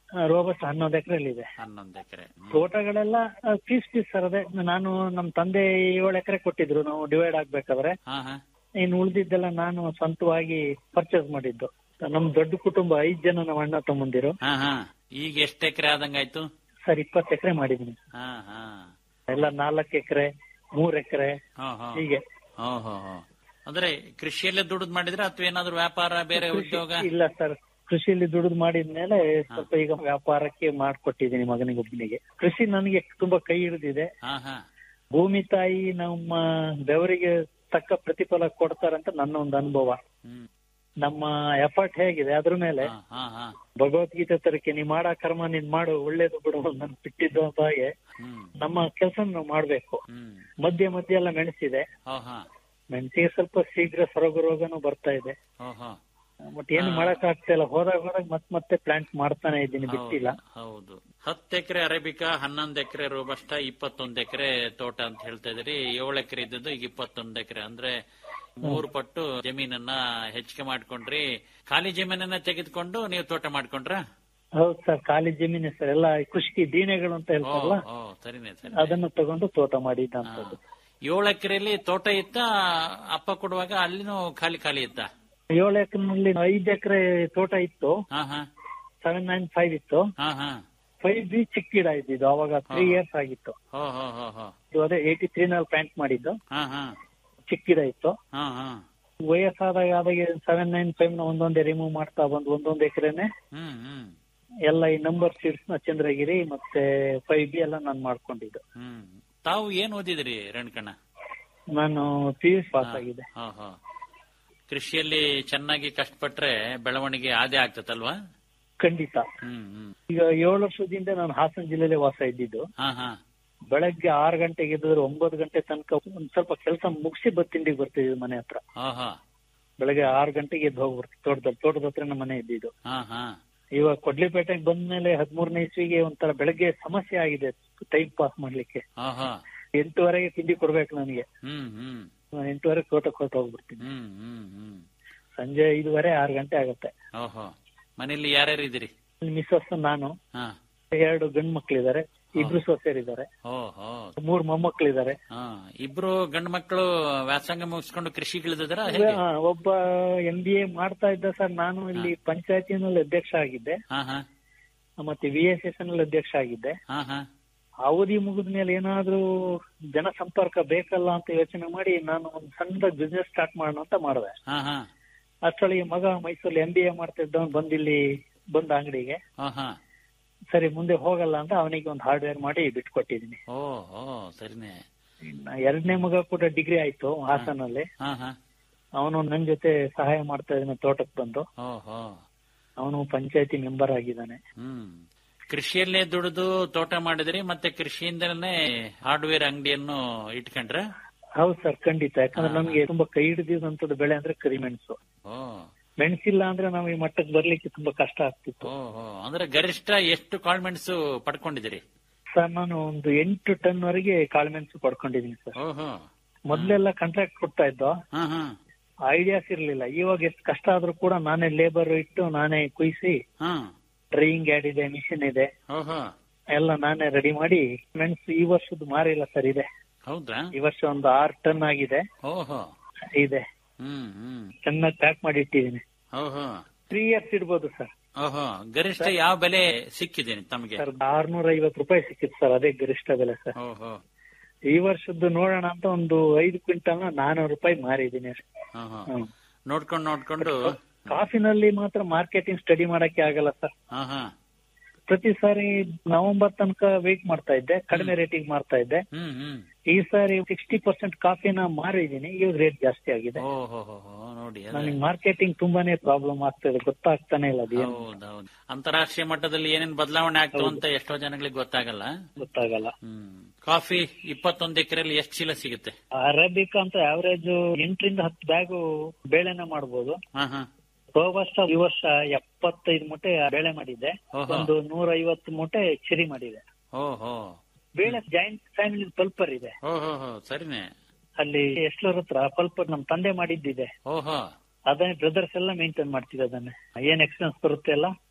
ರೋಬಸ್ಟ್ ಹನ್ನೊಂದು ಎಕರೆಲಿ ಇದೆ ಹನ್ನೊಂದು ಎಕರೆ ತೋಟಗಳೆಲ್ಲ ಪೀಸ್ ಪೀಸ್ ಸರ್ ಅದೇ ನಾನು ನಮ್ ತಂದೆ ಏಳು ಎಕರೆ ಕೊಟ್ಟಿದ್ರು ನಾವು ಡಿವೈಡ್ ಆಗ್ಬೇಕಾದ್ರೆ ಹಾ ಹಾ ಇನ್ನು ಉಳಿದಿದ್ದೆಲ್ಲ ನಾನು ಸ್ವಂತವಾಗಿ ಪರ್ಚೇಸ್ ಮಾಡಿದ್ದು ನಮ್ ದೊಡ್ಡ ಕುಟುಂಬ ಐದ್ ಜನ ನಮ್ಮ ಅಣ್ಣ ತಮ್ಮಂದಿರು ಹಾ ಹಾ ಈಗ ಎಷ್ಟು ಎಕರೆ ಆದಂಗಾಯ್ತು ಸರ್ ಇಪ್ಪತ್ತು ಎಕರೆ ಮಾಡಿದೀನಿ ಹಾ ಹಾ ಎಲ್ಲ ನಾಲ್ಕು ಎಕರೆ ಮೂರ್ ಎಕರೆ ಹಾ ಹಾ ಹೀಗೆ ಹೋ ಹೋ ಹೋ ಅಂದ್ರೆ ಕೃಷಿಯಲ್ಲೇ ದುಡಿದ್ ಮಾಡಿದ್ರೆ ಅಥವಾ ಏನಾದ್ರು ವ್ಯಾಪಾರ ಬೇರೆ ಉದ್ಯೋಗ ಇಲ್ಲ ಸರ್ ಕೃಷಿಯಲ್ಲಿ ದುಡಿದು ಮಾಡಿದ್ಮೇಲೆ ಸ್ವಲ್ಪ ಈಗ ವ್ಯಾಪಾರಕ್ಕೆ ಮಾಡ್ಕೊಟ್ಟಿದ್ದೀನಿ ಮಗನಿಗೊಬ್ಬನಿಗೆ ಕೃಷಿ ನನಗೆ ತುಂಬಾ ಕೈ ಹಿಡಿದಿದೆ ಹಾ ಹಾ ಭೂಮಿ ತಾಯಿ ನಮ್ಮ ಬೆವರಿಗೆ ತಕ್ಕ ಪ್ರತಿಫಲ ಕೊಡ್ತಾರಂತ ನನ್ನ ಒಂದು ಅನುಭವ ಹ್ಮ್ ನಮ್ಮ ಎಫರ್ಟ್ ಹೇಗಿದೆ ಅದ್ರ ಮೇಲೆ ಹಾ ಹಾ ಹಾ ಭಗವದ್ಗೀತೆ ತರಕ್ಕೆ ನೀ ಮಾಡೋ ಕರ್ಮ ನೀನ್ ಮಾಡು ಒಳ್ಳೇದು ಬಿಡು ನನ್ ಬಿಟ್ಟಿದ್ದು ಅಂತ ಹಾಗೆ ಹ್ಮ್ ನಮ್ಮ ಕೆಲಸ ನಾವು ಮಾಡ್ಬೇಕು ಹ್ಮ್ ಮಧ್ಯೆ ಮಧ್ಯೆ ಎಲ್ಲ ಮೆಣಸಿದೆ ಹೋ ಹಾ ಮೆಣಸಿಗೆ ಸ್ವಲ್ಪ ಶೀಘ್ರ ಸೊರಗು ರೋಗನೂ ಬರ್ತಾ ಇದೆ ಹೋ ಹೋ ಬಟ್ ಏನು ಮಾಡಕ್ ಆಗ್ತಾ ಇಲ್ಲ ಹೋದಾಗ ಹೋದಾಗ ಮತ್ ಮತ್ತೆ ಪ್ಲಾಂಟ್ ಮಾಡ್ತಾನೆ ಇದ್ದೀನಿ ಬಿಟ್ಟಿಲ್ಲ ಹೌದು ಹತ್ತು ಎಕರೆ ಅರೇಬಿಕಾ ಹನ್ನೊಂದು ಎಕರೆ ರೋಬಸ್ಟ ಇಪ್ಪತ್ತೊಂದು ಎಕರೆ ತೋಟ ಅಂತ ಹೇಳ್ತಾ ಇದ್ರಿ ಏಳು ಎಕರೆ ಇದ್ದದ್ದು ಈಗ ಇಪ್ಪತ್ತೊಂದು ಎಕರೆ ಅಂದ್ರೆ ಮೂರು ಪಟ್ಟು ಜಮೀನನ್ನ ಹೆಚ್ಚಿಗೆ ಮಾಡ್ಕೊಂಡ್ರಿ ಖಾಲಿ ಜಮೀನನ್ನ ತೆಗೆದುಕೊಂಡು ನೀವು ತೋಟ ಮಾಡ್ಕೊಂಡ್ರ ಹೌದು ಸರ್ ಖಾಲಿ ಜಮೀನೆ ಸರ್ ಎಲ್ಲ ಕೃಷಿ ದೀನೆಗಳು ಅಂತ ಓ ಹೇಳ್ತಾರಲ್ಲ ಓ ಸರಿನೇ ಸರಿ ಅದನ್ನು ತಗೊಂಡು ತೋಟ ಮಾಡಿದ್ದಂಥದ್ದು ಏಳು ಎಕರೆಯಲ್ಲಿ ತೋಟ ಇತ್ತ ಅಪ್ಪ ಕೊಡುವಾಗ ಅಲ್ಲಿನೂ ಖಾಲಿ ಖಾಲಿ ಇತ್ತ ಏಳು ಎಕರೆನಲ್ಲಿ ಐದು ಎಕರೆ ತೋಟ ಇತ್ತು ಹಾ ಹಾ ಸೆವೆನ್ ನೈನ್ ಫೈವ್ ಇತ್ತು ಹಾ ಹಾ ಫೈವ್ ಬಿ ಚಿಕ್ಕ ಗಿಡ ಇದ್ದಿದ್ದು ಅವಾಗ ತ್ರೀ ಇಯರ್ಸ್ ಆಗಿತ್ತು ಹೋ ಹೋ ಹೋ ಹೋ ಇದು ಅದೇ ಏಯ್ಟಿ ತ್ರೀ ನಲ್ಲಿ ಪ್ಲಾಂಟ್ ಮಾಡಿದ್ದು ಹಾ ಹಾ ಚಿಕ್ಕ ಗಿಡ ಇತ್ತು ಹಾ ಹಾ ವಯಸ್ಸಾದಾಗ ಆದಾಗ ಸೆವೆನ್ ನೈನ್ ಫೈವ್ ನ ಒಂದೊಂದೇ ರಿಮೂವ್ ಮಾಡ್ತಾ ಬಂದು ಒಂದೊಂದು ಎಕರೆನೆ ಹ್ಮ್ ಹ್ಮ್ ಎಲ್ಲ ಈ ನಂಬರ್ ಸೀಡ್ಸ್ ನ ಚಂದ್ರಗಿರಿ ಮತ್ತೆ ಫೈವ್ ಬಿ ಎಲ್ಲ ನಾನು ಮಾಡ್ಕೊಂಡಿದ್ದು ಹ್ಮ್ ತಾವು ಏನ್ ಓದಿದ್ರಿ ರೇಣುಕಣ್ಣ ನಾನು ಪಿ ಯು ಪಾಸ್ ಆಗಿದೆ ಹಾ ಹಾ ಕೃಷಿಯಲ್ಲಿ ಚೆನ್ನಾಗಿ ಕಷ್ಟಪಟ್ರೆ ಬೆಳವಣಿಗೆ ಆದೇ ಆಗ್ತದಲ್ವಾ ಖಂಡಿತ ಹ್ಮ್ ಹ್ಮ್ ಈಗ ಏಳು ವರ್ಷದಿಂದ ನಾನು ಹಾಸನ ಜಿಲ್ಲೆಲೆ ವಾಸ ಇದ್ದಿದ್ದು ಹಾ ಹಾ ಬೆಳಗ್ಗೆ ಆರು ಗಂಟೆಗೆ ಎದ್ದಿದ್ರೆ ಒಂಬತ್ತು ಗಂಟೆ ತನಕ ಒಂದ್ ಸ್ವಲ್ಪ ಕೆಲಸ ಮುಗಿಸಿ ಬತ್ತಿಂಡಿಗೆ ಬರ್ತಿದ್ವಿ ಮನೆ ಹತ್ರ ಹಾ ಹಾ ಬೆಳಗ್ಗೆ ಆರು ಗಂಟೆಗೆ ಎದ್ದು ಹೋಗ್ಬಿಡ್ತೀವಿ ತೋಟದಲ್ಲಿ ತೋಟದ ಹತ್ರ ನಮ್ಮ ಮನೆ ಇದ್ದಿದ್ದು ಹಾ ಹಾ ಇವಾಗ ಕೊಡ್ಲಿಪೇಟೆಗೆ ಬಂದ್ಮೇಲೆ ಹದಿಮೂರನೇ ಇಸ್ವಿಗೆ ಒಂಥರ ಬೆಳಗ್ಗೆ ಸಮಸ್ಯೆ ಆಗಿದೆ ಟೈಮ್ ಪಾಸ್ ಮಾಡ್ಲಿಕ್ಕೆ ಹಾ ಹಾ ಎಂಟುವರೆಗೆ ತಿಂಡಿ ಕೊಡ್ಬೇಕು ನನಗೆ ಹ್ಮ್ ಹ್ಮ್ ನಾನು ಎಂಟುವರೆಗೆ ತೋಟಕ್ಕೆ ಹೊರಟು ಹೋಗ್ಬಿಡ್ತೀನಿ ಹ್ಮ್ ಹ್ಮ್ ಹ್ಮ್ ಸಂಜೆ ಐದುವರೆ ಆರು ಗಂಟೆ ಆಗುತ್ತೆ ಓಹೋ ಮನೇಲಿ ಯಾರ್ಯಾರು ಇದ್ದೀರಿ ಮಿಸ್ಸಸ್ ನಾನು ಹಾ ಎರಡು ಗಂಡು ಮಕ್ಳಿದ್ದಾರೆ ಇಬ್ರು ಸೊಸೆಯರಿದ್ದಾರೆ ಓಹೋ ಮೂರ್ ಮೊಮ್ಮಕ್ಳಿದ್ದಾರೆ ಹಾ ಇಬ್ರು ಗಂಡು ಮಕ್ಕಳು ವ್ಯಾಸಂಗ ಮುಗಿಸ್ಕೊಂಡು ಕೃಷಿಗಿಳಿದಿದ್ರ ಹೇಗೆ ಆ, ಒಬ್ಬ ಎಂ ಬಿ ಎ ಮಾಡ್ತಾ ಇದ್ದ ಸರ್ ನಾನು ಇಲ್ಲಿ ಪಂಚಾಯತಿನಲ್ಲಿ ಅಧ್ಯಕ್ಷ ಆಗಿದ್ದೆ ಹಾ ಹಾ ಮತ್ತೆ ವಿ ಎಸ್ ಎಸ್ ನಲ್ಲಿ ಅಧ್ಯಕ್ಷ ಆಗಿದ್ದೆ ಹಾ ಹಾ ಅವಧಿ ಮುಗಿದ ಮೇಲೆ ಏನಾದ್ರೂ ಜನಸಂಪರ್ಕ ಬೇಕಲ್ಲ ಅಂತ ಯೋಚನೆ ಮಾಡಿ ನಾನು ಒಂದು ಸಣ್ಣದಾಗಿ ಬಿಸ್ನೆಸ್ ಸ್ಟಾರ್ಟ್ ಮಾಡೋಣ ಅಂತ ಮಾಡಿದೆ ಹಾ ಹಾ ಅಷ್ಟರೊಳಗೆ ಮಗ ಮೈಸೂರಲ್ಲಿ ಎಂ ಬಿ ಎ ಮಾಡ್ತಾ ಇದ್ದವನು ಬಂದಿಲ್ಲಿ ಬಂದ ಅಂಗಡಿಗೆ ಹಾ ಹಾ ಸರಿ ಮುಂದೆ ಹೋಗಲ್ಲ ಅಂತ ಅವನಿಗೆ ಒಂದು ಹಾರ್ಡ್ವೇರ್ ಮಾಡಿ ಬಿಟ್ಕೊಟ್ಟಿದ್ದೀನಿ ಓ ಓ ಸರಿನೇ ಇನ್ನ ಎರಡನೇ ಮಗ ಕೂಡ ಡಿಗ್ರಿ ಆಯ್ತು ಹಾಸನಲ್ಲಿ ಹಾ ಹಾ ಅವನು ನನ್ ಜೊತೆ ಸಹಾಯ ಮಾಡ್ತಾ ಇದ್ದಾನೆ ತೋಟಕ್ಕೆ ಬಂದು ಓಹೋ ಅವನು ಪಂಚಾಯತಿ ಮೆಂಬರ್ ಆಗಿದ್ದಾನೆ ಹ್ಮ್ ಕೃಷಿಯಲ್ಲೇ ದುಡಿದು ತೋಟ ಮಾಡಿದ್ರಿ ಮತ್ತೆ ಕೃಷಿಯಿಂದಲೇ ಹಾರ್ಡ್ವೇರ್ ಅಂಗಡಿಯನ್ನು ಇಟ್ಕೊಂಡ್ರ ಹೌದು ಸರ್ ಖಂಡಿತ ಯಾಕಂದ್ರೆ ನಮ್ಗೆ ತುಂಬಾ ಕೈ ಹಿಡಿದಿದಂತದ್ದು ಬೆಳೆ ಅಂದ್ರೆ ಕರಿಮೆಣಸು ಓ ಮೆಣಸಿಲ್ಲ ಅಂದ್ರೆ ನಾವು ಈ ಮಟ್ಟಕ್ಕೆ ಬರ್ಲಿಕ್ಕೆ ತುಂಬಾ ಕಷ್ಟ ಆಗ್ತಿತ್ತು ಓಹೋ ಅಂದ್ರೆ ಗರಿಷ್ಠ ಎಷ್ಟು ಕಾಳ್ಮೆಣಸು ಪಡ್ಕೊಂಡಿದ್ದೀರಿ ಸರ್ ನಾನು ಒಂದು ಎಂಟು ಟನ್ ವರೆಗೆ ಕಾಳುಮೆಣಸು ಪಡ್ಕೊಂಡಿದ್ದೀನಿ ಸರ್ ಓಹೋ ಮೊದ್ಲೆಲ್ಲ ಕಾಂಟ್ರಾಕ್ಟ್ ಕೊಡ್ತಾ ಇದ್ದೋ ಹಾ ಹಾ ಐಡಿಯಾಸ್ ಇರ್ಲಿಲ್ಲ ಇವಾಗ ಎಷ್ಟು ಕಷ್ಟ ಆದ್ರೂ ಕೂಡ ನಾನೇ ಲೇಬರ್ ಇಟ್ಟು ನಾನೇ ಕುಯ್ಸಿ ಹಾ ಡ್ರೈಯಿಂಗ್ ಯಾರ್ಡ್ ಇದೆ ಮಿಷಿನ್ ಇದೆ ಓಹೋ ಎಲ್ಲ ನಾನೇ ರೆಡಿ ಮಾಡಿ ಮೆಣಸು ಈ ವರ್ಷದ ಮಾರಿಲ್ಲ ಸರ್ ಇದೆ ಹೌದಾ ಈ ವರ್ಷ ಒಂದು ಆರು ಟನ್ ಆಗಿದೆ ಓಹೋ ಇದೆ ಹ್ಮ್ ಹ್ಮ್ ಚೆನ್ನಾಗಿ ಪ್ಯಾಕ್ ಮಾಡಿ ಇಟ್ಟಿದ್ದೀನಿ ಓಹೋ ತ್ರೀ ಇಯರ್ಸ್ ಇಡ್ಬೋದು ಸರ್ ಓಹೋ ಗರಿಷ್ಠ ಯಾವ ಬೆಲೆ ಸಿಕ್ಕಿದೆ ತಮಗೆ ಸರ್ ಆರ್ನೂರ ಐವತ್ತು ರೂಪಾಯಿ ಸಿಕ್ಕಿತ್ತು ಸರ್ ಅದೇ ಗರಿಷ್ಠ ಬೆಲೆ ಸರ್ ಓಹೋ ಈ ವರ್ಷದ್ದು ನೋಡೋಣ ಅಂತ ಒಂದು ಐದು ಕ್ವಿಂಟಲ್ ನಾನೂರು ರೂಪಾಯಿ ಮಾರಿದ್ದೀನಿ ಅಷ್ಟೇ ಓಹೋ ಹ್ಮ್. ನೋಡ್ಕೊಂಡು ನೋಡ್ಕೊಂಡು ಕಾಫಿನಲ್ಲಿ ಮಾತ್ರ ಮಾರ್ಕೆಟಿಂಗ್ ಸ್ಟಡಿ ಮಾಡಕ್ಕೆ ಆಗಲ್ಲ ಸರ್ ಹಾ ಹಾ ಪ್ರತಿ ಸಾರಿ ನವೆಂಬರ್ ತನಕ ವೇಟ್ ಮಾಡ್ತಾ ಇದ್ದೆ ಕಡಿಮೆ ರೇಟಿಗೆ ಮಾರ್ತಾ ಇದ್ದೆ ಹ್ಮ್ ಹ್ಮ್ ಈ ಸಾರಿ ಸಿಕ್ಸ್ಟಿ ಪರ್ಸೆಂಟ್ ಕಾಫಿನ ಮಾರಿದ್ದೀನಿ ಈಗ ರೇಟ್ ಜಾಸ್ತಿ ಆಗಿದೆ ಓಹೋ ನೋಡಿ ಅದೇ. ನನಗೆ ಮಾರ್ಕೆಟಿಂಗ್ ತುಂಬಾನೇ ಪ್ರಾಬ್ಲಮ್ ಆಗ್ತದೆ ಗೊತ್ತಾಗ್ತಾನೆ ಇಲ್ಲ ಅದೇನು ಹೌದೌದು ಅಂತಾರಾಷ್ಟ್ರೀಯ ಮಟ್ಟದಲ್ಲಿ ಏನೇನ್ ಬದಲಾವಣೆ ಆಗ್ತು ಅಂತ ಎಷ್ಟೋ ಜನಗಳಿಗೆ ಗೊತ್ತಾಗಲ್ಲ ಗೊತ್ತಾಗಲ್ಲ ಹ್ಮ್ ಕಾಫಿ ಇಪ್ಪತ್ತೊಂದು ಎಕರೆಯಲ್ಲಿ ಎಷ್ಟು ಚೀಲ ಸಿಗುತ್ತೆ ಅರೇಬಿಕ್ ಅಂತ ಆವರೇಜ್ ಎಂಟರಿಂದ ಹತ್ತು ಬ್ಯಾಗು ಬೇಳೆನ ಮಾಡ್ಬೋದು ಹಾ ಹಾ ರೋಬಸ್ಟ ಈ ವರ್ಷ ಎಪ್ಪತ್ತೈದು ಮೂಟೆ ಬೇಳೆ ಮಾಡಿದ್ದೆ ಓಹೋ. ಒಂದು ನೂರ ಐವತ್ತು ಮೂಟೆ ಚಿರಿ ಮಾಡಿದೆ ಓಹೋ ಬೇಳೆ ಜಾಯಿಂಟ್ ಫ್ಯಾಮಿಲಿ ಪಲ್ಪರ್ ಇದೆ ಓಹೋ ಹೋ ಸರಿನೇ ಅಲ್ಲಿ ಎಸ್ಲರ್ ಹತ್ರ ಪಲ್ಪರ್ ನಮ್ ತಂದೆ ಮಾಡಿದ್ದಿದೆ ಓಹೋ ಅದನ್ನೇ ಬ್ರದರ್ಸ್ ಎಲ್ಲ ಮೇಂಟೈನ್ ಮಾಡ್ತಿದ್ದೆ ಅದನ್ನೇ ಏನ್ ಎಕ್ಸ್ಪೆನ್ಸ್ ಬರುತ್ತೆ ಅಲ್ಲ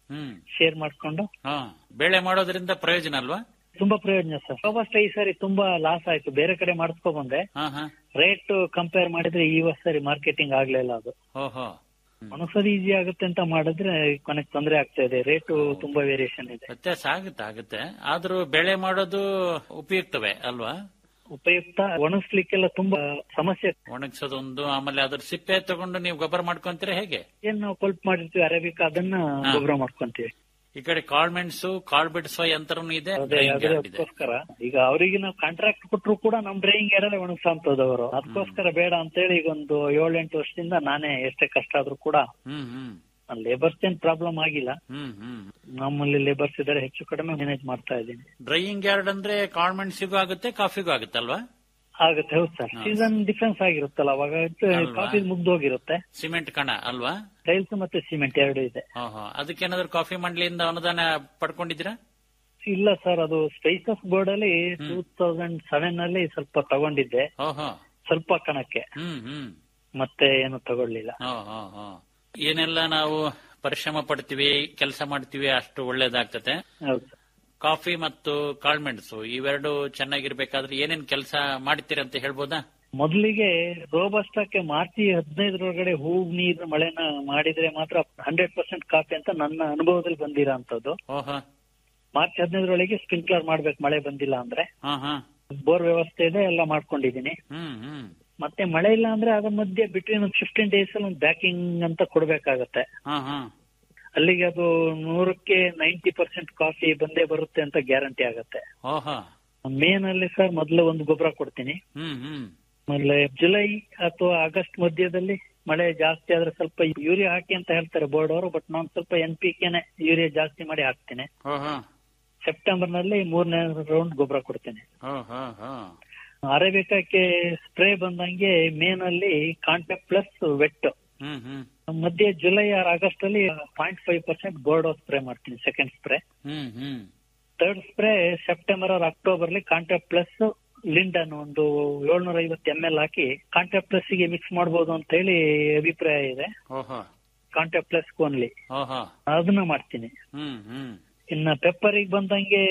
ಹ್ಮ್ ಶೇರ್ ಮಾಡ್ಕೊಂಡು ಹಾ ಬೇಳೆ ಮಾಡೋದ್ರಿಂದ ಪ್ರಯೋಜನ ಅಲ್ವಾ ತುಂಬಾ ಪ್ರಯೋಜನ ಸರ್ ರೋಬಸ್ಟ ಈ ಸಾರಿ ತುಂಬಾ ಲಾಸ್ ಆಯ್ತು ಬೇರೆ ಕಡೆ ಮಾಡಿಸ್ಕೊ ಬಂದೆ ಹಾ ಹಾ ರೇಟ್ ಕಂಪೇರ್ ಮಾಡಿದ್ರೆ ಈ ವರ್ಷ ಸರಿ ಮಾರ್ಕೆಟಿಂಗ್ ಆಗ್ಲಿಲ್ಲ ಅದು ಓಹೋ ಒಂದೊಂದ್ಸರಿ ಈಸಿ ಆಗುತ್ತೆ ಅಂತ ಮಾಡಿದ್ರೆ ಕೊನೆಗೆ ತೊಂದರೆ ಆಗ್ತಾ ಇದೆ ರೇಟು ತುಂಬಾ ವೇರಿಯೇಷನ್ ಇದೆ ವ್ಯತ್ಯಾಸ ಆಗುತ್ತೆ ಆಗುತ್ತೆ ಆದ್ರೂ ಬೆಳೆ ಮಾಡೋದು ಉಪಯುಕ್ತವೇ ಅಲ್ವಾ ಉಪಯುಕ್ತ ಒಣಗಿಸ್ಲಿಕ್ಕೆಲ್ಲ ತುಂಬಾ ಸಮಸ್ಯೆ ಒಣಗಿಸೋದೊಂದು ಆಮೇಲೆ ಅದ್ರ ಸಿಪ್ಪೆ ತಗೊಂಡು ನೀವು ಗೊಬ್ಬರ ಮಾಡ್ಕೊಂತೀರಾ ಹೇಗೆ ಏನ್ ನಾವು ಕೊಲ್ಪ್ ಮಾಡಿರ್ತೀವಿ ಅರೇಬಿಕ್ ಅದನ್ನ ಹಾ. ಗೊಬ್ಬರ ಮಾಡ್ಕೊಂತೀವಿ ಈ ಕಡೆ ಕಾಳು ಮೆಣಸು ಕಾಳು ಬಿಡಿಸುವ ಯಂತ್ರನೂ ಇದೆ ಅದೇ drying ಅದೇ yard ಇದೆ. ಅದಕ್ಕೋಸ್ಕರ ಈಗ ಅವರಿಗೆ ನಾವು ಕಾಂಟ್ರಾಕ್ಟ್ ಕೊಟ್ಟರು ಕೂಡ ನಮ್ ಡ್ರೈಯಿಂಗ್ ಎರಡೇ ಒಣಗಿಸಂತದ್ದು ಅವರು ಅದಕ್ಕೋಸ್ಕರ ಬೇಡ ಅಂತೇಳಿ ಈಗ ಒಂದು ಏಳೆಂಟು ವರ್ಷದಿಂದ ನಾನೇ ಎಷ್ಟೇ ಕಷ್ಟ ಆದ್ರೂ ಕೂಡ ಹ್ಮ್ ಹ್ಮ್ ಲೇಬರ್ಸ್ ಏನ್ ಪ್ರಾಬ್ಲಮ್ ಆಗಿಲ್ಲ ಹ್ಮ್ ಹ್ಮ್ ನಮ್ಮಲ್ಲಿ ಲೇಬರ್ಸ್ ಇದಾರೆ ಹೆಚ್ಚು ಕಡಿಮೆ ಮ್ಯಾನೇಜ್ ಮಾಡ್ತಾ ಇದ್ದೀನಿ ಡ್ರೈಯಿಂಗ್ ಯಾರ್ಡ್ ಅಂದ್ರೆ ಕಾಳು ಮೆಣಸಿಗೂ ಆಗುತ್ತೆ ಕಾಫಿಗೂ ಆಗುತ್ತಲ್ವಾ ಆಗುತ್ತೆ ಹೌದು ಸರ್ ಸೀಸನ್ ಡಿಫ್ರೆನ್ಸ್ ಆಗಿರುತ್ತಲ್ಲ ಅವಾಗ ಅಲ್ವಾ? ಕಾಫಿ ಮುಗ್ದೋಗಿರುತ್ತೆ ಸಿಮೆಂಟ್ ಕಣ ಅಲ್ವಾ ಟೈಲ್ಸ್ ಮತ್ತೆ ಸಿಮೆಂಟ್ ಎರಡು ಇದೆ ಓಹೋ ಅದಕ್ಕೇನಾದ್ರು ಕಾಫಿ ಮಂಡಳಿಯಿಂದ ಅನುದಾನ ಪಡ್ಕೊಂಡಿದ್ದೀರಾ ಇಲ್ಲ ಸರ್ ಅದು ಸ್ಪೈಸಸ್ ಬೋರ್ಡ್ ಅಲ್ಲಿ ಟೂ ತೌಸಂಡ್ ಸೆವೆನ್ ಅಲ್ಲಿ ಸ್ವಲ್ಪ ತಗೊಂಡಿದ್ದೆ ಓಹೋ ಸ್ವಲ್ಪ ಕಣಕ್ಕೆ ಹ್ಮ್ ಹ್ಮ್ ಮತ್ತೆ ಏನು ತಗೊಳ್ಳಿಲ್ಲ ಓಹೋ ಹೋ. ಏನೆಲ್ಲ ನಾವು ಪರಿಶ್ರಮ ಪಡ್ತೀವಿ ಕೆಲಸ ಮಾಡ್ತೀವಿ ಅಷ್ಟು ಒಳ್ಳೇದಾಗ್ತತೆ ಹೌದು ಸರ್. ಕಾಫಿ ಮತ್ತು ಕಾಳ್ಮೆಣಸು ಇವೆರಡು ಚೆನ್ನಾಗಿರ್ಬೇಕಾದ್ರೆ ಏನೇನ್ ಕೆಲಸ ಮಾಡ್ತೀರಿ ಅಂತ ಹೇಳ್ಬೋದಾ ಮೊದಲಿಗೆ ರೋಬಸ್ಟಕ್ಕೆ ಮಾರ್ಚ್ ಹದಿನೈದರೊಳಗಡೆ ಹೂ ನೀರು ಮಳೆನ ಮಾಡಿದ್ರೆ ಮಾತ್ರ ಹಂಡ್ರೆಡ್ ಪರ್ಸೆಂಟ್ ಕಾಫಿ ಅಂತ ನನ್ನ ಅನುಭವದಲ್ಲಿ ಬಂದಿರೋ ಅಂತದ್ದು ಓಹೋ ಮಾರ್ಚ್ ಹದಿನೈದರೊಳಗೆ ಸ್ಪ್ರಿಂಕ್ಲರ್ ಮಾಡ್ಬೇಕು ಮಳೆ ಬಂದಿಲ್ಲ ಅಂದ್ರೆ ಹಾ ಹಾ ಬೋರ್ ವ್ಯವಸ್ಥೆ ಇದೆ ಎಲ್ಲ ಮಾಡ್ಕೊಂಡಿದೀನಿ ಹ್ಮ್ ಹ್ಮ್ ಮತ್ತೆ ಮಳೆ ಇಲ್ಲ ಅಂದ್ರೆ ಅದ್ರ ಮಧ್ಯೆ ಬಿಟ್ವೀನ್ ಒಂದು ಫಿಫ್ಟೀನ್ ಡೇಸ್ ಅಲ್ಲಿ ಒಂದು ಬ್ಯಾಕಿಂಗ್ ಅಂತ ಕೊಡ್ಬೇಕಾಗತ್ತೆ ಹಾ ಹಾ ಅಲ್ಲಿಗೆ ಅದು ನೂರಕ್ಕೆ ನೈಂಟಿ ಪರ್ಸೆಂಟ್ ಕಾಫಿ ಬಂದೇ ಬರುತ್ತೆ ಅಂತ ಗ್ಯಾರಂಟಿ ಆಗತ್ತೆ ಓಹೋ ಮೇ ನಲ್ಲಿ ಸರ್ ಮೊದಲು ಒಂದು ಗೊಬ್ಬರ ಕೊಡ್ತೀನಿ ಹ್ಮ್ ಹ್ಮ್ ಆಮೇಲೆ ಜುಲೈ ಅಥವಾ ಆಗಸ್ಟ್ ಮಧ್ಯದಲ್ಲಿ ಮಳೆ ಜಾಸ್ತಿ ಆದ್ರೆ ಸ್ವಲ್ಪ ಯೂರಿಯಾ ಹಾಕಿ ಅಂತ ಹೇಳ್ತಾರೆ ಬೋರ್ಡ್ ಅವರು ಬಟ್ ನಾನು ಸ್ವಲ್ಪ ಎನ್ ಪಿ ಕೆನೆ ಯೂರಿಯಾ ಜಾಸ್ತಿ ಮಾಡಿ ಹಾಕ್ತೀನಿ ಓಹೋ ಸೆಪ್ಟೆಂಬರ್ ನಲ್ಲಿ ಮೂರನೇ ರೌಂಡ್ ಗೊಬ್ಬರ ಕೊಡ್ತೀನಿ ಓಹೋ ಹೋ ಅರೇಬಿಕಕ್ಕೆ ಸ್ಪ್ರೇ ಬಂದಂಗೆ ಮೇ ನಲ್ಲಿ ಕಾಂಟ್ಯಾಕ್ಟ್ ಪ್ಲಸ್ ವೆಟ್ ಹ್ಮ್ ಹ್ಮ್ ಮಧ್ಯೆ ಜುಲೈ ಆರ್ ಆಗಸ್ಟ್ ಅಲ್ಲಿ point five percent Bordeaux spray ಮಾಡ್ತೀನಿ ಸೆಕೆಂಡ್ ಸ್ಪ್ರೇ ಹ್ಮ್ ಹ್ಮ್ third spray September or October ಅಲ್ಲಿ ಕಾಂಟ್ಯಾಕ್ಟ್ ಪ್ಲಸ್ ಲಿಂಡನ್ ಒಂದು ಏಳ್ನೂರ ಐವತ್ತು ಎಂ ಎಲ್ ಹಾಕಿ ಕಾಂಟ್ಯಾಕ್ಟ್ ಪ್ಲಸ್ ಗೆ ಮಿಕ್ಸ್ ಮಾಡಬಹುದು ಅಂತ ಹೇಳಿ ಅಭಿಪ್ರಾಯ ಇದೆ ಓಹೋ ಕಾಂಟ್ಯಾಕ್ಟ್ ಪ್ಲಸ್ ಓನ್ಲಿ ಓಹೋ ಅದನ್ನ ಮಾಡ್ತೀನಿ ಹ್ಮ್ ಹ್ಮ್ ಇನ್ನ ಪೆಪ್ಪರಿಗೆ ಬಂದಂಗೆ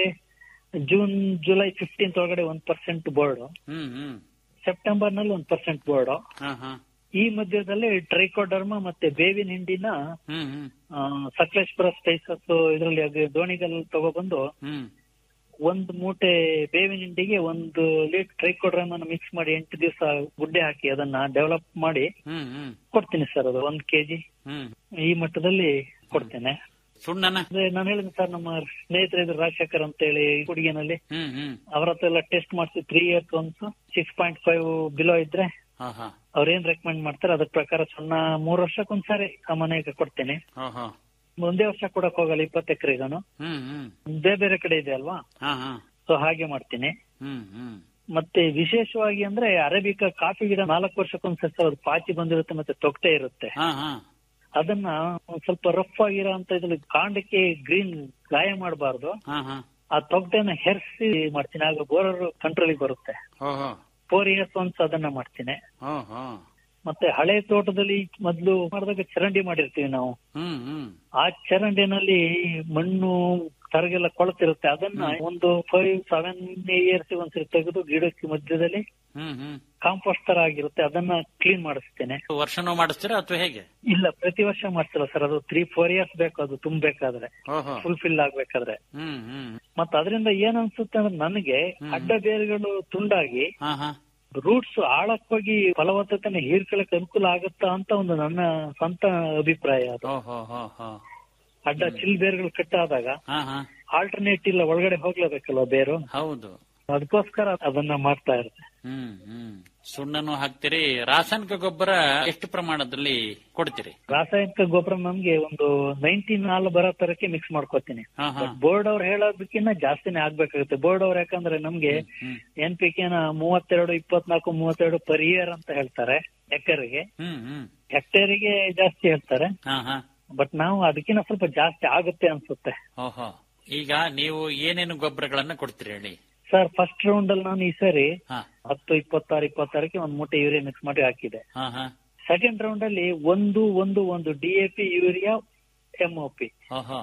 ಜೂನ್ ಜುಲೈ ಫಿಫ್ಟೀನ್ತ್ ಒಳಗಡೆ ಒಂದ್ ಪರ್ಸೆಂಟ್ ಬೋರ್ಡ್ ಹ್ಮ್ ಹ್ಮ್ ಸೆಪ್ಟೆಂಬರ್ ನಲ್ಲಿ ಒಂದ್ ಪರ್ಸೆಂಟ್ ಬೋರ್ಡ್ ಹಾ ಹಾ ಈ ಮಧ್ಯದಲ್ಲಿ ಟ್ರೈಕೋಡರ್ಮ ಮತ್ತೆ ಬೇವಿನ ಹಿಂಡಿನ ಹ್ಮ್ ಹ್ಮ್ ಆ, ಸಕಲೇಶ್ಪುರ ಸ್ಪೈಸಸ್ ಇದರಲ್ಲಿ ಅದು ದೋಣಿಗಲ್ ತಗೊಬಂದು ಹ್ಮ್ ಒಂದು ಮೂಟೆ ಬೇವಿನ ಹಿಂಡಿಗೆ ಒಂದು ಲೀಟರ್ ಟ್ರೈಕೋಡ್ರಮನ ಮಿಕ್ಸ್ ಮಾಡಿ ಎಂಟು ದಿವಸ ಗುಡ್ಡೆ ಹಾಕಿ ಅದನ್ನ ಡೆವಲಪ್ ಮಾಡಿ ಹ್ಮ್ ಹ್ಮ್ ಕೊಡ್ತೀನಿ ಸರ್ ಅದು ಒಂದ್ ಕೆಜಿ ಹ್ಮ್ ಈ ಮಟ್ಟದಲ್ಲಿ ಕೊಡ್ತೇನೆ ಸುಣ್ಣನ ಅದೇ ನಾನು ಹೇಳಿದೆ ಸರ್ ನಮ್ಮ ಸ್ನೇಹಿತರು ಇದ್ರು ರಾಜಶೇಖರ್ ಅಂತ ಹೇಳಿ ಹುಡುಗಿನಲ್ಲಿ ಹ್ಮ್ ಹ್ಮ್ ಅವ್ರ ಹತ್ರ ಎಲ್ಲ ಟೆಸ್ಟ್ ಮಾಡಿಸಿ three years once six point five below ಇದ್ರೆ ಹಾ ಹಾ ಅವ್ರ ಏನ್ ರೆಕಮೆಂಡ್ ಮಾಡ್ತಾರೆ ಅದ್ರ ಪ್ರಕಾರ ಸುಣ್ಣ ಮೂರ್ ವರ್ಷಕ್ಕೊಂದ್ಸಾರಿ ಸಾಮಾನ್ಯವಾಗಿ ಕೊಡ್ತೇನೆ ಓಹೋ ಒಂದೇ ವರ್ಷ ಕೊಡಕ್ ಹೋಗಲ್ಲ ಇಪ್ಪತ್ತು ಎಕರೆಗನು ಹ್ಮ್ ಹ್ಮ್ ಬೇರೆ ಬೇರೆ ಕಡೆ ಇದೆ ಅಲ್ವಾ ಹಾ ಹಾ ಸೊ ಹಾಗೆ ಮಾಡ್ತೀನಿ ಹ್ಮ್ ಹ್ಮ್ ಮತ್ತೆ ವಿಶೇಷವಾಗಿ ಅಂದ್ರೆ ಅರೇಬಿಕಾ ಕಾಫಿ ಗಿಡ ನಾಲ್ಕು ವರ್ಷಕ್ಕೊಂದ್ಸರಿ ಸರ್ ಅದು ಪಾಚಿ ಬಂದಿರುತ್ತೆ ಮತ್ತೆ ತೊಗಟೆ ಇರುತ್ತೆ ಹಾ ಹಾ ಅದನ್ನ ಒಂದ್ ಸ್ವಲ್ಪ ರಫ್ ಆಗಿರೋ ಅಂತ ಇದ್ರಲ್ಲಿ ಕಾಂಡಕ್ಕೆ ಗ್ರೀನ್ ಗಾಯ ಮಾಡಬಾರ್ದು ಹಾ ಹಾ ಆ ತೊಗಟೆನ ಹೆರ್ಸಿ ಮಾಡ್ತೀನಿ ಆಗ ಬೋರರ್ ಕಂಟ್ರೋಲಿಗೆ ಬರುತ್ತೆ ಓಹೋ ಫೋರ್ ಇಯರ್ಸ್ ಒನ್ಸ್ ಅದನ್ನ ಮಾಡ್ತೀನಿ ಓಹೋ ಮತ್ತೆ ಹಳೆ ತೋಟದಲ್ಲಿ ಮೊದ್ಲು ಮಾಡಿದಾಗ ಚರಂಡಿ ಮಾಡಿರ್ತೀವಿ ನಾವು ಹ್ಮ್ ಹ್ಮ್ ಆ ಚರಂಡಿನಲ್ಲಿ ಮಣ್ಣು ತರಗೆಲ್ಲ ಕೊಳತಿರುತ್ತೆ ಅದನ್ನ ಒಂದು ಫೈವ್ ಸೆವೆನ್ ಇಯರ್ಸ್ ಒಂದ್ಸರಿ ತೆಗೆದು ಗಿಡಕ್ಕೆ ಮಧ್ಯದಲ್ಲಿ ಹ್ಮ್ ಹ್ಮ್ ಕಾಂಪೋಸ್ಟ್ ತರ ಆಗಿರುತ್ತೆ ಅದನ್ನ ಕ್ಲೀನ್ ಮಾಡಿಸ್ತೇನೆ ವರ್ಷನೂ ಮಾಡಿಸ್ತೀರಾ ಅಥವಾ ಹೇಗೆ ಇಲ್ಲ ಪ್ರತಿ ವರ್ಷ ಮಾಡ್ತಿಲ್ಲ ಸರ್ ಅದು ತ್ರೀ ಫೋರ್ ಇಯರ್ಸ್ ಬೇಕು ಅದು ತುಂಬಬೇಕಾದ್ರೆ ಓಹೋ ಫುಲ್ಫಿಲ್ ಆಗ್ಬೇಕಾದ್ರೆ ಹ್ಮ್ ಹ್ಮ್ ಮತ್ತ ಅದರಿಂದ ಏನ್ ಅನ್ಸುತ್ತೆ ಅಂದ್ರೆ ನನಗೆ ಅಡ್ಡ ಬೇರುಗಳು ತುಂಡಾಗಿ ಹಾ ಹಾ ರೂಟ್ಸ್ ಆಳಕ್ಕೋಗಿ ಫಲವತ್ತತೆನ ಹೀರ್ಕೊಳಕ್ ಅನುಕೂಲ ಆಗುತ್ತಾ ಅಂತ ಒಂದು ನನ್ನ ಸ್ವಂತ ಅಭಿಪ್ರಾಯ ಅದು ಓಹೋ ಹೋ ಹೋ ಅಡ್ಡ ಚಿಲ್ ಬೇರುಗಳು ಕಟ್ ಆದಾಗ ಹಾ ಹಾ ಆಲ್ಟರ್ನೇಟ್ ಇಲ್ಲ ಒಳಗಡೆ ಹೋಗ್ಲೇಬೇಕಲ್ವ ಬೇರು ಹೌದು ಅದಕ್ಕೋಸ್ಕರ ಅದನ್ನ ಮಾಡ್ತಾ ಇರುತ್ತೆ ಹ್ಮ್ ಹ್ಮ್ ಸುಣ್ಣನು ಹಾಕ್ತಿರಿ ರಾಸಾಯನಿಕ ಗೊಬ್ಬರ ಎಷ್ಟು ಪ್ರಮಾಣದಲ್ಲಿ ಕೊಡ್ತೀರಿ ರಾಸಾಯನಿಕ ಗೊಬ್ಬರ ನಮ್ಗೆ ಒಂದು ನೈನ್ಟೀನ್ ಹಾಲು ಬರೋ ತರಕ್ಕೆ ಮಿಕ್ಸ್ ಮಾಡ್ಕೋತೀನಿ ಹಾ ಹಾ ಬೋರ್ಡ್ ಅವ್ರು ಹೇಳೋದಕ್ಕಿಂತ ಜಾಸ್ತಿನೇ ಆಗ್ಬೇಕಾಗುತ್ತೆ ಬೋರ್ಡ್ ಅವ್ರು ಯಾಕಂದ್ರೆ ನಮ್ಗೆ ಹ್ಮ್ ಎನ್ ಪಿ ಕೆನ ಮೂವತ್ತೆರಡು ಇಪ್ಪತ್ನಾಲ್ಕು ಮೂವತ್ತೆರಡು ಪರ್ ಇಯರ್ ಅಂತ ಹೇಳ್ತಾರೆ ಎಕರ್ಗೆ ಹ್ಮ್ ಹ್ಮ್ ಹೆಕ್ಟೇರಿಗೆ ಜಾಸ್ತಿ ಹೇಳ್ತಾರೆ ಹಾ ಹಾ ಬಟ್ ನಾವು ಅದಕ್ಕಿಂತ ಸ್ವಲ್ಪ ಜಾಸ್ತಿ ಆಗುತ್ತೆ ಅನ್ಸುತ್ತೆ ಓಹೋ ಈಗ ನೀವು ಏನೇನು ಗೊಬ್ಬರಗಳನ್ನ ಕೊಡ್ತೀರಿ ಹೇಳಿ ಸರ್ ಫಸ್ಟ್ ರೌಂಡ್ ಅಲ್ಲಿ ನಾನು ಈ ಸರಿ ಹಾ ಹತ್ತು ಇಪ್ಪತ್ತಾರು ಇಪ್ಪತ್ತಾರಕ್ಕೆ ಒಂದ್ ಮೂಟೆ ಯೂರಿಯಾ ಮಿಕ್ಸ್ ಮಾಡಿ ಹಾಕಿದೆ ಹಾ ಹಾ ಸೆಕೆಂಡ್ ರೌಂಡ್ ಅಲ್ಲಿ ಒಂದು ಒಂದು ಒಂದು D A P urea MO P ಓಹೋ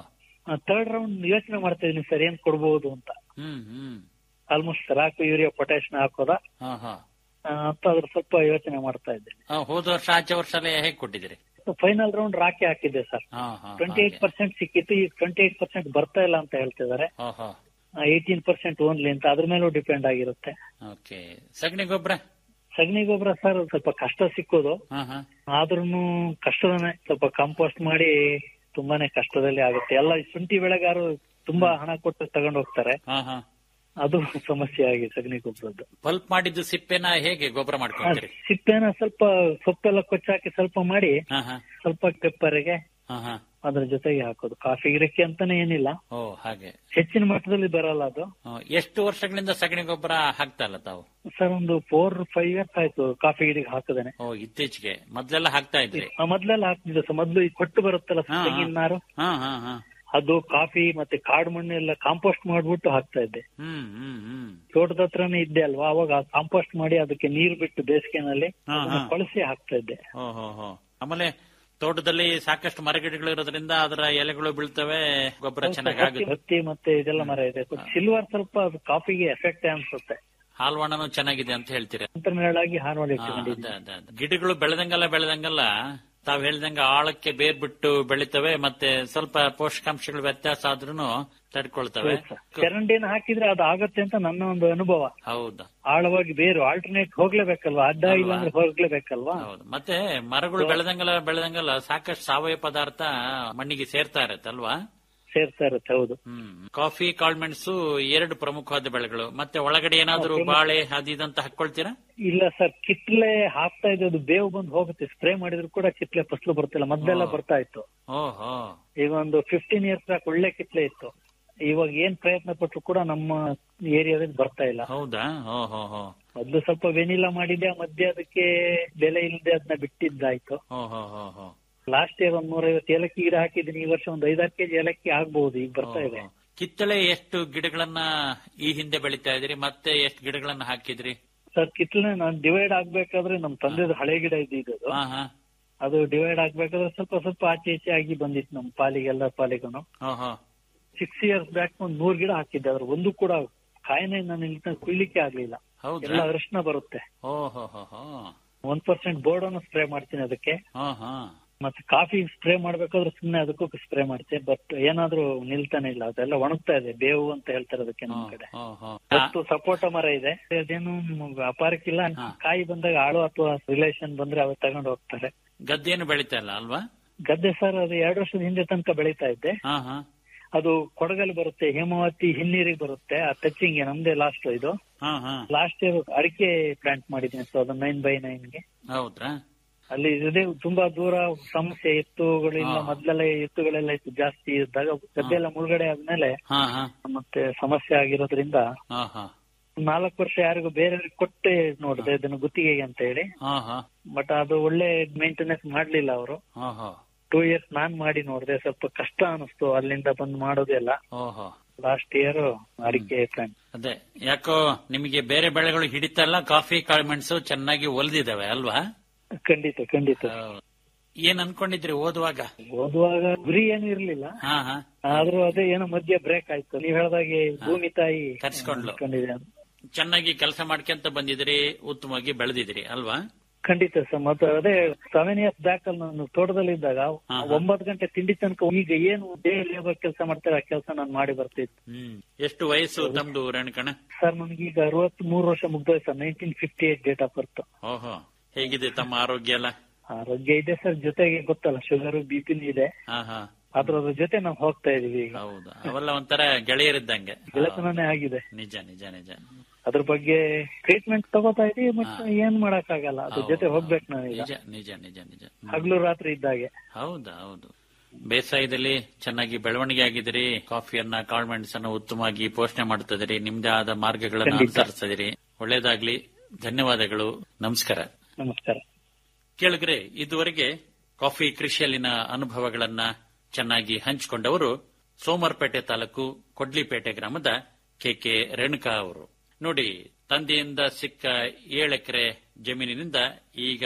ಥರ್ಡ್ ರೌಂಡ್ ಯೋಚನೆ ಮಾಡ್ತಾ ಇದೀನಿ ಸರ್ ಏನ್ ಕೊಡ್ಬೋದು ಅಂತ ಹ್ಮ್ ಹ್ಮ್ ಆಲ್ಮೋಸ್ಟ್ ರಾಕು ಯೂರಿಯಾ ಪೊಟ್ಯಾಶ್ ಹಾಕೋದಾ ಹಾ ಹಾ ಆ, ಅಂತ ಅದ್ರ ಸ್ವಲ್ಪ ಯೋಚನೆ ಮಾಡ್ತಾ ಇದ್ದೇನೆ ಆ, ಹೋದ ವರ್ಷ ಆಚೆ ವರ್ಷ ಎಲ್ಲ ಹೇಗೆ ಕೊಟ್ಟಿದ್ದೀರಿ ಫೈನಲ್ ರೌಂಡ್ ರಾಕಿ ಹಾಕಿದ್ದೆ ಸರ್ ಹಾ ಹಾ ಟ್ವೆಂಟಿ ಏಟ್ ಪರ್ಸೆಂಟ್ ಸಿಕ್ಕಿತ್ತು ಈಗ ಟ್ವೆಂಟಿ ಏಟ್ ಪರ್ಸೆಂಟ್ ಬರ್ತಾ ಇಲ್ಲ ಅಂತ ಹೇಳ್ತಿದ್ದಾರೆ ಹಾ ಹಾ ಏಯ್ಟೀನ್ ಪರ್ಸೆಂಟ್ ಓನ್ಲಿ ಅಂತ ಅದ್ರ ಮೇಲೂ ಡಿಪೆಂಡ್ ಆಗಿರುತ್ತೆ ಓಕೆ ಸಗಣಿ ಗೊಬ್ಬರ ಸಗಣಿ ಗೊಬ್ಬರ ಸರ್ ಸ್ವಲ್ಪ ಕಷ್ಟ ಸಿಕ್ಕೋದು ಹಾ ಹಾ ಆದ್ರೂನು ಕಷ್ಟದನೆ ಸ್ವಲ್ಪ ಕಂಪೋಸ್ಟ್ ಮಾಡಿ ತುಂಬಾನೇ ಕಷ್ಟದಲ್ಲಿ ಆಗುತ್ತೆ ಎಲ್ಲ ಈ ಶುಂಠಿ ಬೆಳೆಗಾರರು ತುಂಬಾ ಹಣ ಕೊಟ್ಟು ತಗೊಂಡು ಹೋಗ್ತಾರೆ ಹಾ ಹಾ ಅದು ಸಮಸ್ಯೆ ಆಗಿದೆ ಸಗಣಿ ಗೊಬ್ಬರದ್ದು ಪಲ್ಪ್ ಮಾಡಿದ್ದು ಸಿಪ್ಪೆನ ಹೇಗೆ ಗೊಬ್ಬರ ಆ ಮಾಡ್ಕೊಂತೀರಿ ಸಿಪ್ಪೆನ ಸ್ವಲ್ಪ ಸೊಪ್ಪೆಲ್ಲ ಕೊಚ್ಚಾಕಿ ಸ್ವಲ್ಪ ಮಾಡಿ ಹಾ ಹಾ ಸ್ವಲ್ಪ ಪೆಪ್ಪರಿಗೆ ಹಾ ಹಾ ಅದ್ರ ಜೊತೆಗೆ ಹಾಕೋದು ಕಾಫಿ ಗಿಡಕ್ಕೆ ಅಂತಾನೆ ಏನಿಲ್ಲ ಓ ಹಾಗೆ ಹೆಚ್ಚಿನ ಮಟ್ಟದಲ್ಲಿ ಬರಲ್ಲ ಅದು ಆ, ಎಷ್ಟು ವರ್ಷಗಳಿಂದ ಸಗಣಿ ಗೊಬ್ಬರ ಹಾಕ್ತಾ ಇಲ್ಲ ತಾವು ಸರ್ ಒಂದು ಫೋರ್ ಫೈವ್ ಇಯರ್ಸ್ ಆಯ್ತು ಕಾಫಿ ಗಿಡಕ್ಕೆ ಹಾಕದೇನೆ ಓ ಇತ್ತೀಚೆಗೆ ಮೊದ್ಲೆಲ್ಲ ಹಾಕ್ತಾ ಇದ್ರಿ ಮೊದ್ಲೆಲ್ಲ ಹಾಕ್ತಿದ್ದೆ ಸರ್ ಮೊದ್ಲು ಈ ಕೊಟ್ಟು ಬರುತ್ತಲ್ಲ ಹಾ, ಹಾ. ತೆಂಗಿನ ನಾರು ಹಾ ಹಾ ಹಾ ಅದು ಕಾಫಿ ಮತ್ತೆ ಕಾಡು ಮಣ್ಣೆಲ್ಲ ಕಾಂಪೋಸ್ಟ್ ಮಾಡ್ಬಿಟ್ಟು ಹಾಕ್ತಾ ಇದ್ದೆ ಹ್ಮ್ ಹ್ಮ್ ಹ್ಮ್ ತೋಟದ ಹತ್ರನೇ ಇದ್ದೆ ಅಲ್ವಾ ಅವಾಗ ಕಾಂಪೋಸ್ಟ್ ಮಾಡಿ ಅದಕ್ಕೆ ನೀರು ಬಿಟ್ಟು ಬೇಸಿಗೆನಲ್ಲಿ ಹಾ, ಅದನ್ನ ಹಾ. ಕೊಳಸಿ ಹಾಕ್ತಾ ಇದ್ದೆ ಓ ಹೋ ಹೋ ಆಮೇಲೆ ತೋಟದಲ್ಲಿ ಸಾಕಷ್ಟು ಮರಗಿಡಗಳು ಇರೋದ್ರಿಂದ ಅದರ ಎಲೆಗಳು ಬೀಳ್ತವೆ ಗೊಬ್ಬರ ಚೆನ್ನಾಗಿ ಹತ್ತಿ ಆಗುತ್ತೆ ಹತ್ತಿ ಮತ್ತೆ ಇದೆಲ್ಲ ಮರ ಇದೆ ಸಿಲ್ವರ್ ಸ್ವಲ್ಪ ಅದು ಕಾಫಿಗೆ ಎಫೆಕ್ಟ್ ಅನ್ಸುತ್ತೆ ಹಾಲ್ವಾಣನು ಚೆನ್ನಾಗಿದೆ ಅಂತ ಹೇಳ್ತೀರಾ ಅಂತರ್ನೇಳಾಗಿ ಹಾರ್ಮೋನ್ ಹಾ, ಇಟ್ಕೊಂಡಿದ್ದೆ ಅದೇ, ಅದೇ, ಅದೇ. ಗಿಡಗಳು ಬೆಳೆದಂಗಲ್ಲ ಬೆಳೆದಂಗಲ್ಲ ತಾವ್ ಹೇಳ್ದಂಗ ಆಳಕ್ಕೆ ಬೇರ್ ಬಿಟ್ಟು ಬೆಳಿತವೆ ಮತ್ತೆ ಸ್ವಲ್ಪ ಪೋಷಕಾಂಶಗಳ ವ್ಯತ್ಯಾಸ ಆದ್ರೂ ತಡ್ಕೊಳ್ತವೆ ಚರಂಡಿನ ಹಾಕಿದ್ರೆ ಅದು ಆಗತ್ತೆ ಅಂತ ನನ್ನ ಒಂದು ಅನುಭವ ಹೌದಾ ಆಳವಾಗಿ ಬೇರು ಆಲ್ಟರ್ನೇಟ್ ಹೋಗ್ಲೇಬೇಕಲ್ವಾ ಅಡ್ಡ ಇಲ್ಲ ಅಂದ್ರೆ ಹೋಗ್ಲೇಬೇಕಲ್ವಾ ಹೌದು ಮತ್ತೆ ಮರಗಳು ಬೆಳೆದಂಗಲ್ಲ ಬೆಳೆದಂಗಲ್ಲ ಸಾಕಷ್ಟು ಸಾವಯವ ಪದಾರ್ಥ ಮಣ್ಣಿಗೆ ಸೇರ್ತಾ ಇರತ್ತಲ್ವಾ ಸೇರ್ತಾ ಇರುತ್ತೆ ಹೌದು ಹ್ಮ್ ಕಾಫಿ ಕಾಳ್ಮೆಣಸು ಎರಡು ಪ್ರಮುಖವಾದ ಬೆಳೆಗಳು ಮತ್ತೆ ಒಳಗಡೆ ಏನಾದ್ರು ಬಾಳೆ ಅದು ಇದಂತ ಹಾಕೊಳ್ತೀರಾ ಇಲ್ಲ ಸರ್ ಕಿತ್ಲೆ ಹಾಕ್ತಾ ಇದೆ ಅದು ಬೇವು ಬಂದು ಹೋಗುತ್ತೆ ಸ್ಪ್ರೇ ಮಾಡಿದ್ರು ಕೂಡ ಕಿತ್ಲೆ ಫಸಲು ಬರ್ತಿಲ್ಲ ಮೊದ್ಲೆಲ್ಲ ಬರ್ತಾ ಇತ್ತು ಓಹೋ ಈಗ ಒಂದು ಫಿಫ್ಟೀನ್ ಇಯರ್ಸ್ ಬ್ಯಾಕ್ ಒಳ್ಳೆ ಕಿತ್ಲೆ ಇತ್ತು ಇವಾಗ ಏನ್ ಪ್ರಯತ್ನ ಪಟ್ರು ಕೂಡ ನಮ್ಮ ಏರಿಯಾದಲ್ಲಿ ಬರ್ತಾ ಇಲ್ಲ ಹೌದಾ ಓಹೋ ಹೋ ಮೊದ್ಲು ಸ್ವಲ್ಪ ವೆನಿಲಾ ಮಾಡಿದ್ದೆ ಆ ಮಧ್ಯೆ ಅದಕ್ಕೆ ಬೆಲೆ ಇಲ್ಲದೆ ಅದನ್ನ ಬಿಟ್ಟಿದ್ದಾಯ್ತು ಓಹೋ ಹೋ ಹೋ ಲಾಸ್ಟ್ ಇಯರ್ ಒಂದ್ ನೂರೈವತ್ತು ಏಲಕ್ಕಿ ಗಿಡ ಹಾಕಿದ್ದೀನಿ ಈ ವರ್ಷ ಒಂದು ಐದಾರು ಕೆಜಿ ಏಲಕ್ಕಿ ಆಗ್ಬಹುದು ಈಗ ಬರ್ತಾ ಇದೆ ಓಹೋ. ಕಿತ್ತಳೆ ಎಷ್ಟು ಗಿಡಗಳನ್ನ ಈ ಹಿಂದೆ ಬೆಳಿತಾ ಇದ್ರಿ ಮತ್ತೆ ಎಷ್ಟು ಗಿಡಗಳನ್ನ ಹಾಕಿದ್ರಿ ಸರ್ ಕಿತ್ಲೆ ನಾನು ಡಿವೈಡ್ ಆಗ್ಬೇಕಾದ್ರೆ ನಮ್ ತಂದೆದು ಹಳೆ ಗಿಡ ಇದ್ದಿದ್ದು ಹಾ ಹಾ ಅದು ಡಿವೈಡ್ ಆಗ್ಬೇಕಾದ್ರೆ ಸ್ವಲ್ಪ ಸ್ವಲ್ಪ ಆಚೆ ಈಚೆ ಆಗಿ ಬಂದಿತ್ತು ನಮ್ ಪಾಲಿಗೆ ಎಲ್ಲ ಪಾಲಿಗೂ ಓಹೋ ಸಿಕ್ಸ್ ಇಯರ್ಸ್ ಬ್ಯಾಕ್ ಒಂದ್ ನೂರ್ ಗಿಡ ಹಾಕಿದ್ದೆ ಅದ್ರ ಒಂದು ಕೂಡ ಕಾಯಿನೆ ನಾನು ಇಲ್ಲಿ ತನಕ ಕುಯ್ಲಿಕ್ಕೆ ಆಗ್ಲಿಲ್ಲ ಹೌದಾ ಎಲ್ಲ ಅರಿಶಿನ ಬರುತ್ತೆ ಓಹೋ ಹೋ ಹೋ ಒಂದ್ ಪರ್ಸೆಂಟ್ ಬೋರ್ಡನ್ನು ಸ್ಪ್ರೇ ಮಾಡ್ತೀನಿ ಅದಕ್ಕೆ ಹಾ ಹಾ ಮತ್ತೆ ಕಾಫಿ ಸ್ಪ್ರೇ ಮಾಡ್ಬೇಕಾದ್ರೆ ಸುಮ್ನೆ ಅದಕ್ಕೂ ಸ್ಪ್ರೇ ಮಾಡ್ತೀನಿ ಬಟ್ ಏನಾದ್ರೂ ನಿಲ್ತಾನೆ ಇಲ್ಲ ಅದೆಲ್ಲ ಒಣಗ್ತಾ ಇದೆ ಬೇವು ಅಂತ ಹೇಳ್ತಾರೆ ಅದಕ್ಕೆ ನಮ್ ಕಡೆ ಹೋ ಹೋ ಮತ್ತು ಸಪೋಟ ಮರ ಇದೆ ಅದೇನು ವ್ಯಾಪಾರಕ್ಕಿಲ್ಲ ಕಾಯಿ ಬಂದಾಗ ಆಳು ಅಥವಾ ರಿಲೇಷನ್ ಬಂದ್ರೆ ಅವ ತಗೊಂಡು ಹೋಗ್ತಾರೆ ಗದ್ದೆಯನ್ನು ಬೆಳಿತಾ ಇಲ್ಲ ಅಲ್ವಾ ಗದ್ದೆ ಸರ್ ಅದು ಎರಡು ವರ್ಷದ ಹಿಂದೆ ತನಕ ಬೆಳೀತಾ ಇದ್ದೆ ಹಾ ಹಾ ಅದು ಕೊಡಗಲ್ಲಿ ಬರುತ್ತೆ ಹೇಮಾವತಿ ಹಿನ್ನೀರಿಗೆ ಬರುತ್ತೆ ಆ ಟಚಿಂಗ್ ನಮ್ದೇ ಲಾಸ್ಟ್ ಇದು ಹಾ ಹಾ ಲಾಸ್ಟ್ ಇಯರ್ ಅಡಿಕೆ ಪ್ಲಾಂಟ್ ಮಾಡಿದ್ದೀನಿ ಸೊ ಅದು ನೈನ್ ಬೈ ನೈನ್ಗೆ ಹೌದ್ರಾ ಅಲ್ಲಿ ಇದೇ ತುಂಬಾ ದೂರ ಸಮಸ್ಯೆ ಎತ್ತುಗಳಿಲ್ಲ ಹಾ. ಮೊದ್ಲೆಲ್ಲ ಎತ್ತುಗಳೆಲ್ಲ ಇತ್ತು ಜಾಸ್ತಿ ಇದ್ದಾಗ ಗದ್ದೆ ಎಲ್ಲ ಮುಳುಗಡೆ ಆದ್ಮೇಲೆ ಹಾ ಹಾ ಮತ್ತೆ ಸಮಸ್ಯೆ ಆಗಿರೋದ್ರಿಂದ ಹಾ ಹಾ ನಾಲ್ಕು ವರ್ಷ ಯಾರಿಗೂ ಬೇರೆಯವ್ರಿಗೆ ಕೊಟ್ಟೆ ನೋಡಿದೆ ಇದನ್ನು ಗುತ್ತಿಗೆಗೆ ಅಂತ ಹೇಳಿ ಹಾ ಹಾ ಬಟ್ ಅದು ಒಳ್ಳೆ ಮೇಂಟೆನೆನ್ಸ್ ಮಾಡ್ಲಿಲ್ಲ ಅವರು ಹಾ ಹಾ ಟೂ ಇಯರ್ಸ್ ನಾನ್ ಮಾಡಿ ನೋಡಿದೆ ಸ್ವಲ್ಪ ಕಷ್ಟ ಅನಿಸ್ತು ಅಲ್ಲಿಂದ ಬಂದು ಮಾಡೋದೆಲ್ಲ ಓಹೋ ಲಾಸ್ಟ್ ಇಯರ್ ಅಡಿಕೆ ಪ್ಲಾಂಟ್ ಅದೇ ಯಾಕೋ ನಿಮಗೆ ಬೇರೆ ಬೆಳೆಗಳು ಹಿಡಿತಾ ಇಲ್ಲ ಕಾಫಿ ಕಾಳುಮೆಣಸು ಚೆನ್ನಾಗಿ ಒಲ್ದಿದಾವೆ ಅಲ್ವಾ ಖಂಡಿತ ಖಂಡಿತ ಹೌದು. ಏನ್ ಅನ್ಕೊಂಡಿದ್ರಿ ಓದುವಾಗ ಓದುವಾಗ ಗುರಿ ಏನು ಇರ್ಲಿಲ್ಲ ಹಾ ಹಾ ಆದ್ರೂ ಅದೇ ಏನೋ ಮಧ್ಯ ಬ್ರೇಕ್ ಆಯ್ತು ನೀವ್ ಹೇಳ್ದಾಗೆ ಭೂಮಿ ತಾಯಿ ಕರ್ಸ್ಕೊಂಡ್ಲು. ಅನ್ಕೊಂಡಿದೆ ಅದು. ಚೆನ್ನಾಗಿ ಕೆಲಸ ಮಾಡ್ಕೊಂತ ಬಂದಿದ್ರಿ ಉತ್ತಮವಾಗಿ ಬೆಳೆದಿದ್ರಿ ಅಲ್ವಾ ಖಂಡಿತ ಸರ್ ಮತ್ತೆ ಅದೇ ಸೆವೆನ್ ಇಯರ್ಸ್ ಬ್ಯಾಕ್ ಅಲ್ಲಿ ನಾನು ತೋಟದಲ್ಲಿ ಇದ್ದಾಗ ಹಾ, ಹಾ. ಒಂಬತ್ತು ಗಂಟೆ ತಿಂಡಿ ತನಕ ಈಗ ಏನು ಡೇ ಲೇಬರ್ ಕೆಲಸ ಮಾಡ್ತಾರೆ ಆ ಕೆಲಸ ನಾನು ಮಾಡಿ ಬರ್ತಿದ್ದೆ ಹ್ಮ್ ಎಷ್ಟು ವಯಸ್ಸು ತಮ್ದು ರೇಣುಕಣ ಸರ್ ನನಗೀಗ ಅರವತ್ ಮೂರು ವರ್ಷ ಮುಗ್ದೋಯ್ತು sir nineteen fifty eight date of birth ಓಹೋ ಹೇಗಿದೆ ತಮ್ಮ ಆರೋಗ್ಯ ಎಲ್ಲ ಆರೋಗ್ಯ ಇದೆ ಸರ್ ಜೊತೆಗೆ ಗೊತ್ತಲ್ಲ ಶುಗರ್ ಬಿ ಪಿನೂ ಇದೆ ಹಾ ಹಾ ಆದ್ರ ಅದ್ರ ಜೊತೆ ನಾವು ಹೋಗ್ತಾ ಇದೀವಿ ಈಗ ಹೌದು ಅವೆಲ್ಲ ಒಂಥರ ಗೆಳೆಯರಿದ್ದಂಗೆ ಗೆಳೆತನನೇ ಆಗಿದೆ ನಿಜ ನಿಜ ನಿಜ ಅದ್ರ ಬಗ್ಗೆ ಟ್ರೀಟ್ಮೆಂಟ್ ತಗೋತಾ ಇದೀವಿ ಮತ್ತೆ ಏನ್ ಮಾಡಕ್ ಆಗಲ್ಲ ಅದ್ರ ಜೊತೆ ಹೋಗ್ಬೇಕು ನಾವೀಗ ನಿಜ ನಿಜ ನಿಜ ನಿಜ ಹ್ಮ್. ಹಗ್ಲು ರಾತ್ರಿ ಇದ್ದಾಗೆ ಹೌದಾ ಹೌದು ಬೇಸಾಯದಲ್ಲಿ ಚೆನ್ನಾಗಿ ಬೆಳವಣಿಗೆ ಆಗಿದಿರಿ ಕಾಫಿಯನ್ನ ಕಾಳ್ಮೆಣಸನ್ನ ಉತ್ತಮವಾಗಿ ಪೋಷಣೆ ಮಾಡ್ತಿದಿರಿ ನಿಮ್ದೇ ಆದ ಮಾರ್ಗಗಳನ್ನು ಖಂಡಿತ. ಅನುಸರಿಸ್ತಿದಿರಿ ಒಳ್ಳೇದಾಗ್ಲಿ ಧನ್ಯವಾದಗಳು ನಮಸ್ಕಾರ ನಮಸ್ಕಾರ ಕೇಳಿದ್ರೆ ಇದುವರೆಗೆ ಕಾಫಿ ಕೃಷಿಯಲ್ಲಿನ ಅನುಭವಗಳನ್ನ ಚೆನ್ನಾಗಿ ಹಂಚಿಕೊಂಡವರು ಸೋಮರ್ಪೇಟೆ ತಾಲೂಕು ಕೊಡ್ಲಿಪೇಟೆ ಗ್ರಾಮದ ಕೆಕೆ ರೇಣುಕಾ ಅವರು ನೋಡಿ ತಂದೆಯಿಂದ ಸಿಕ್ಕ ಏಳು ಎಕರೆ ಜಮೀನಿನಿಂದ ಈಗ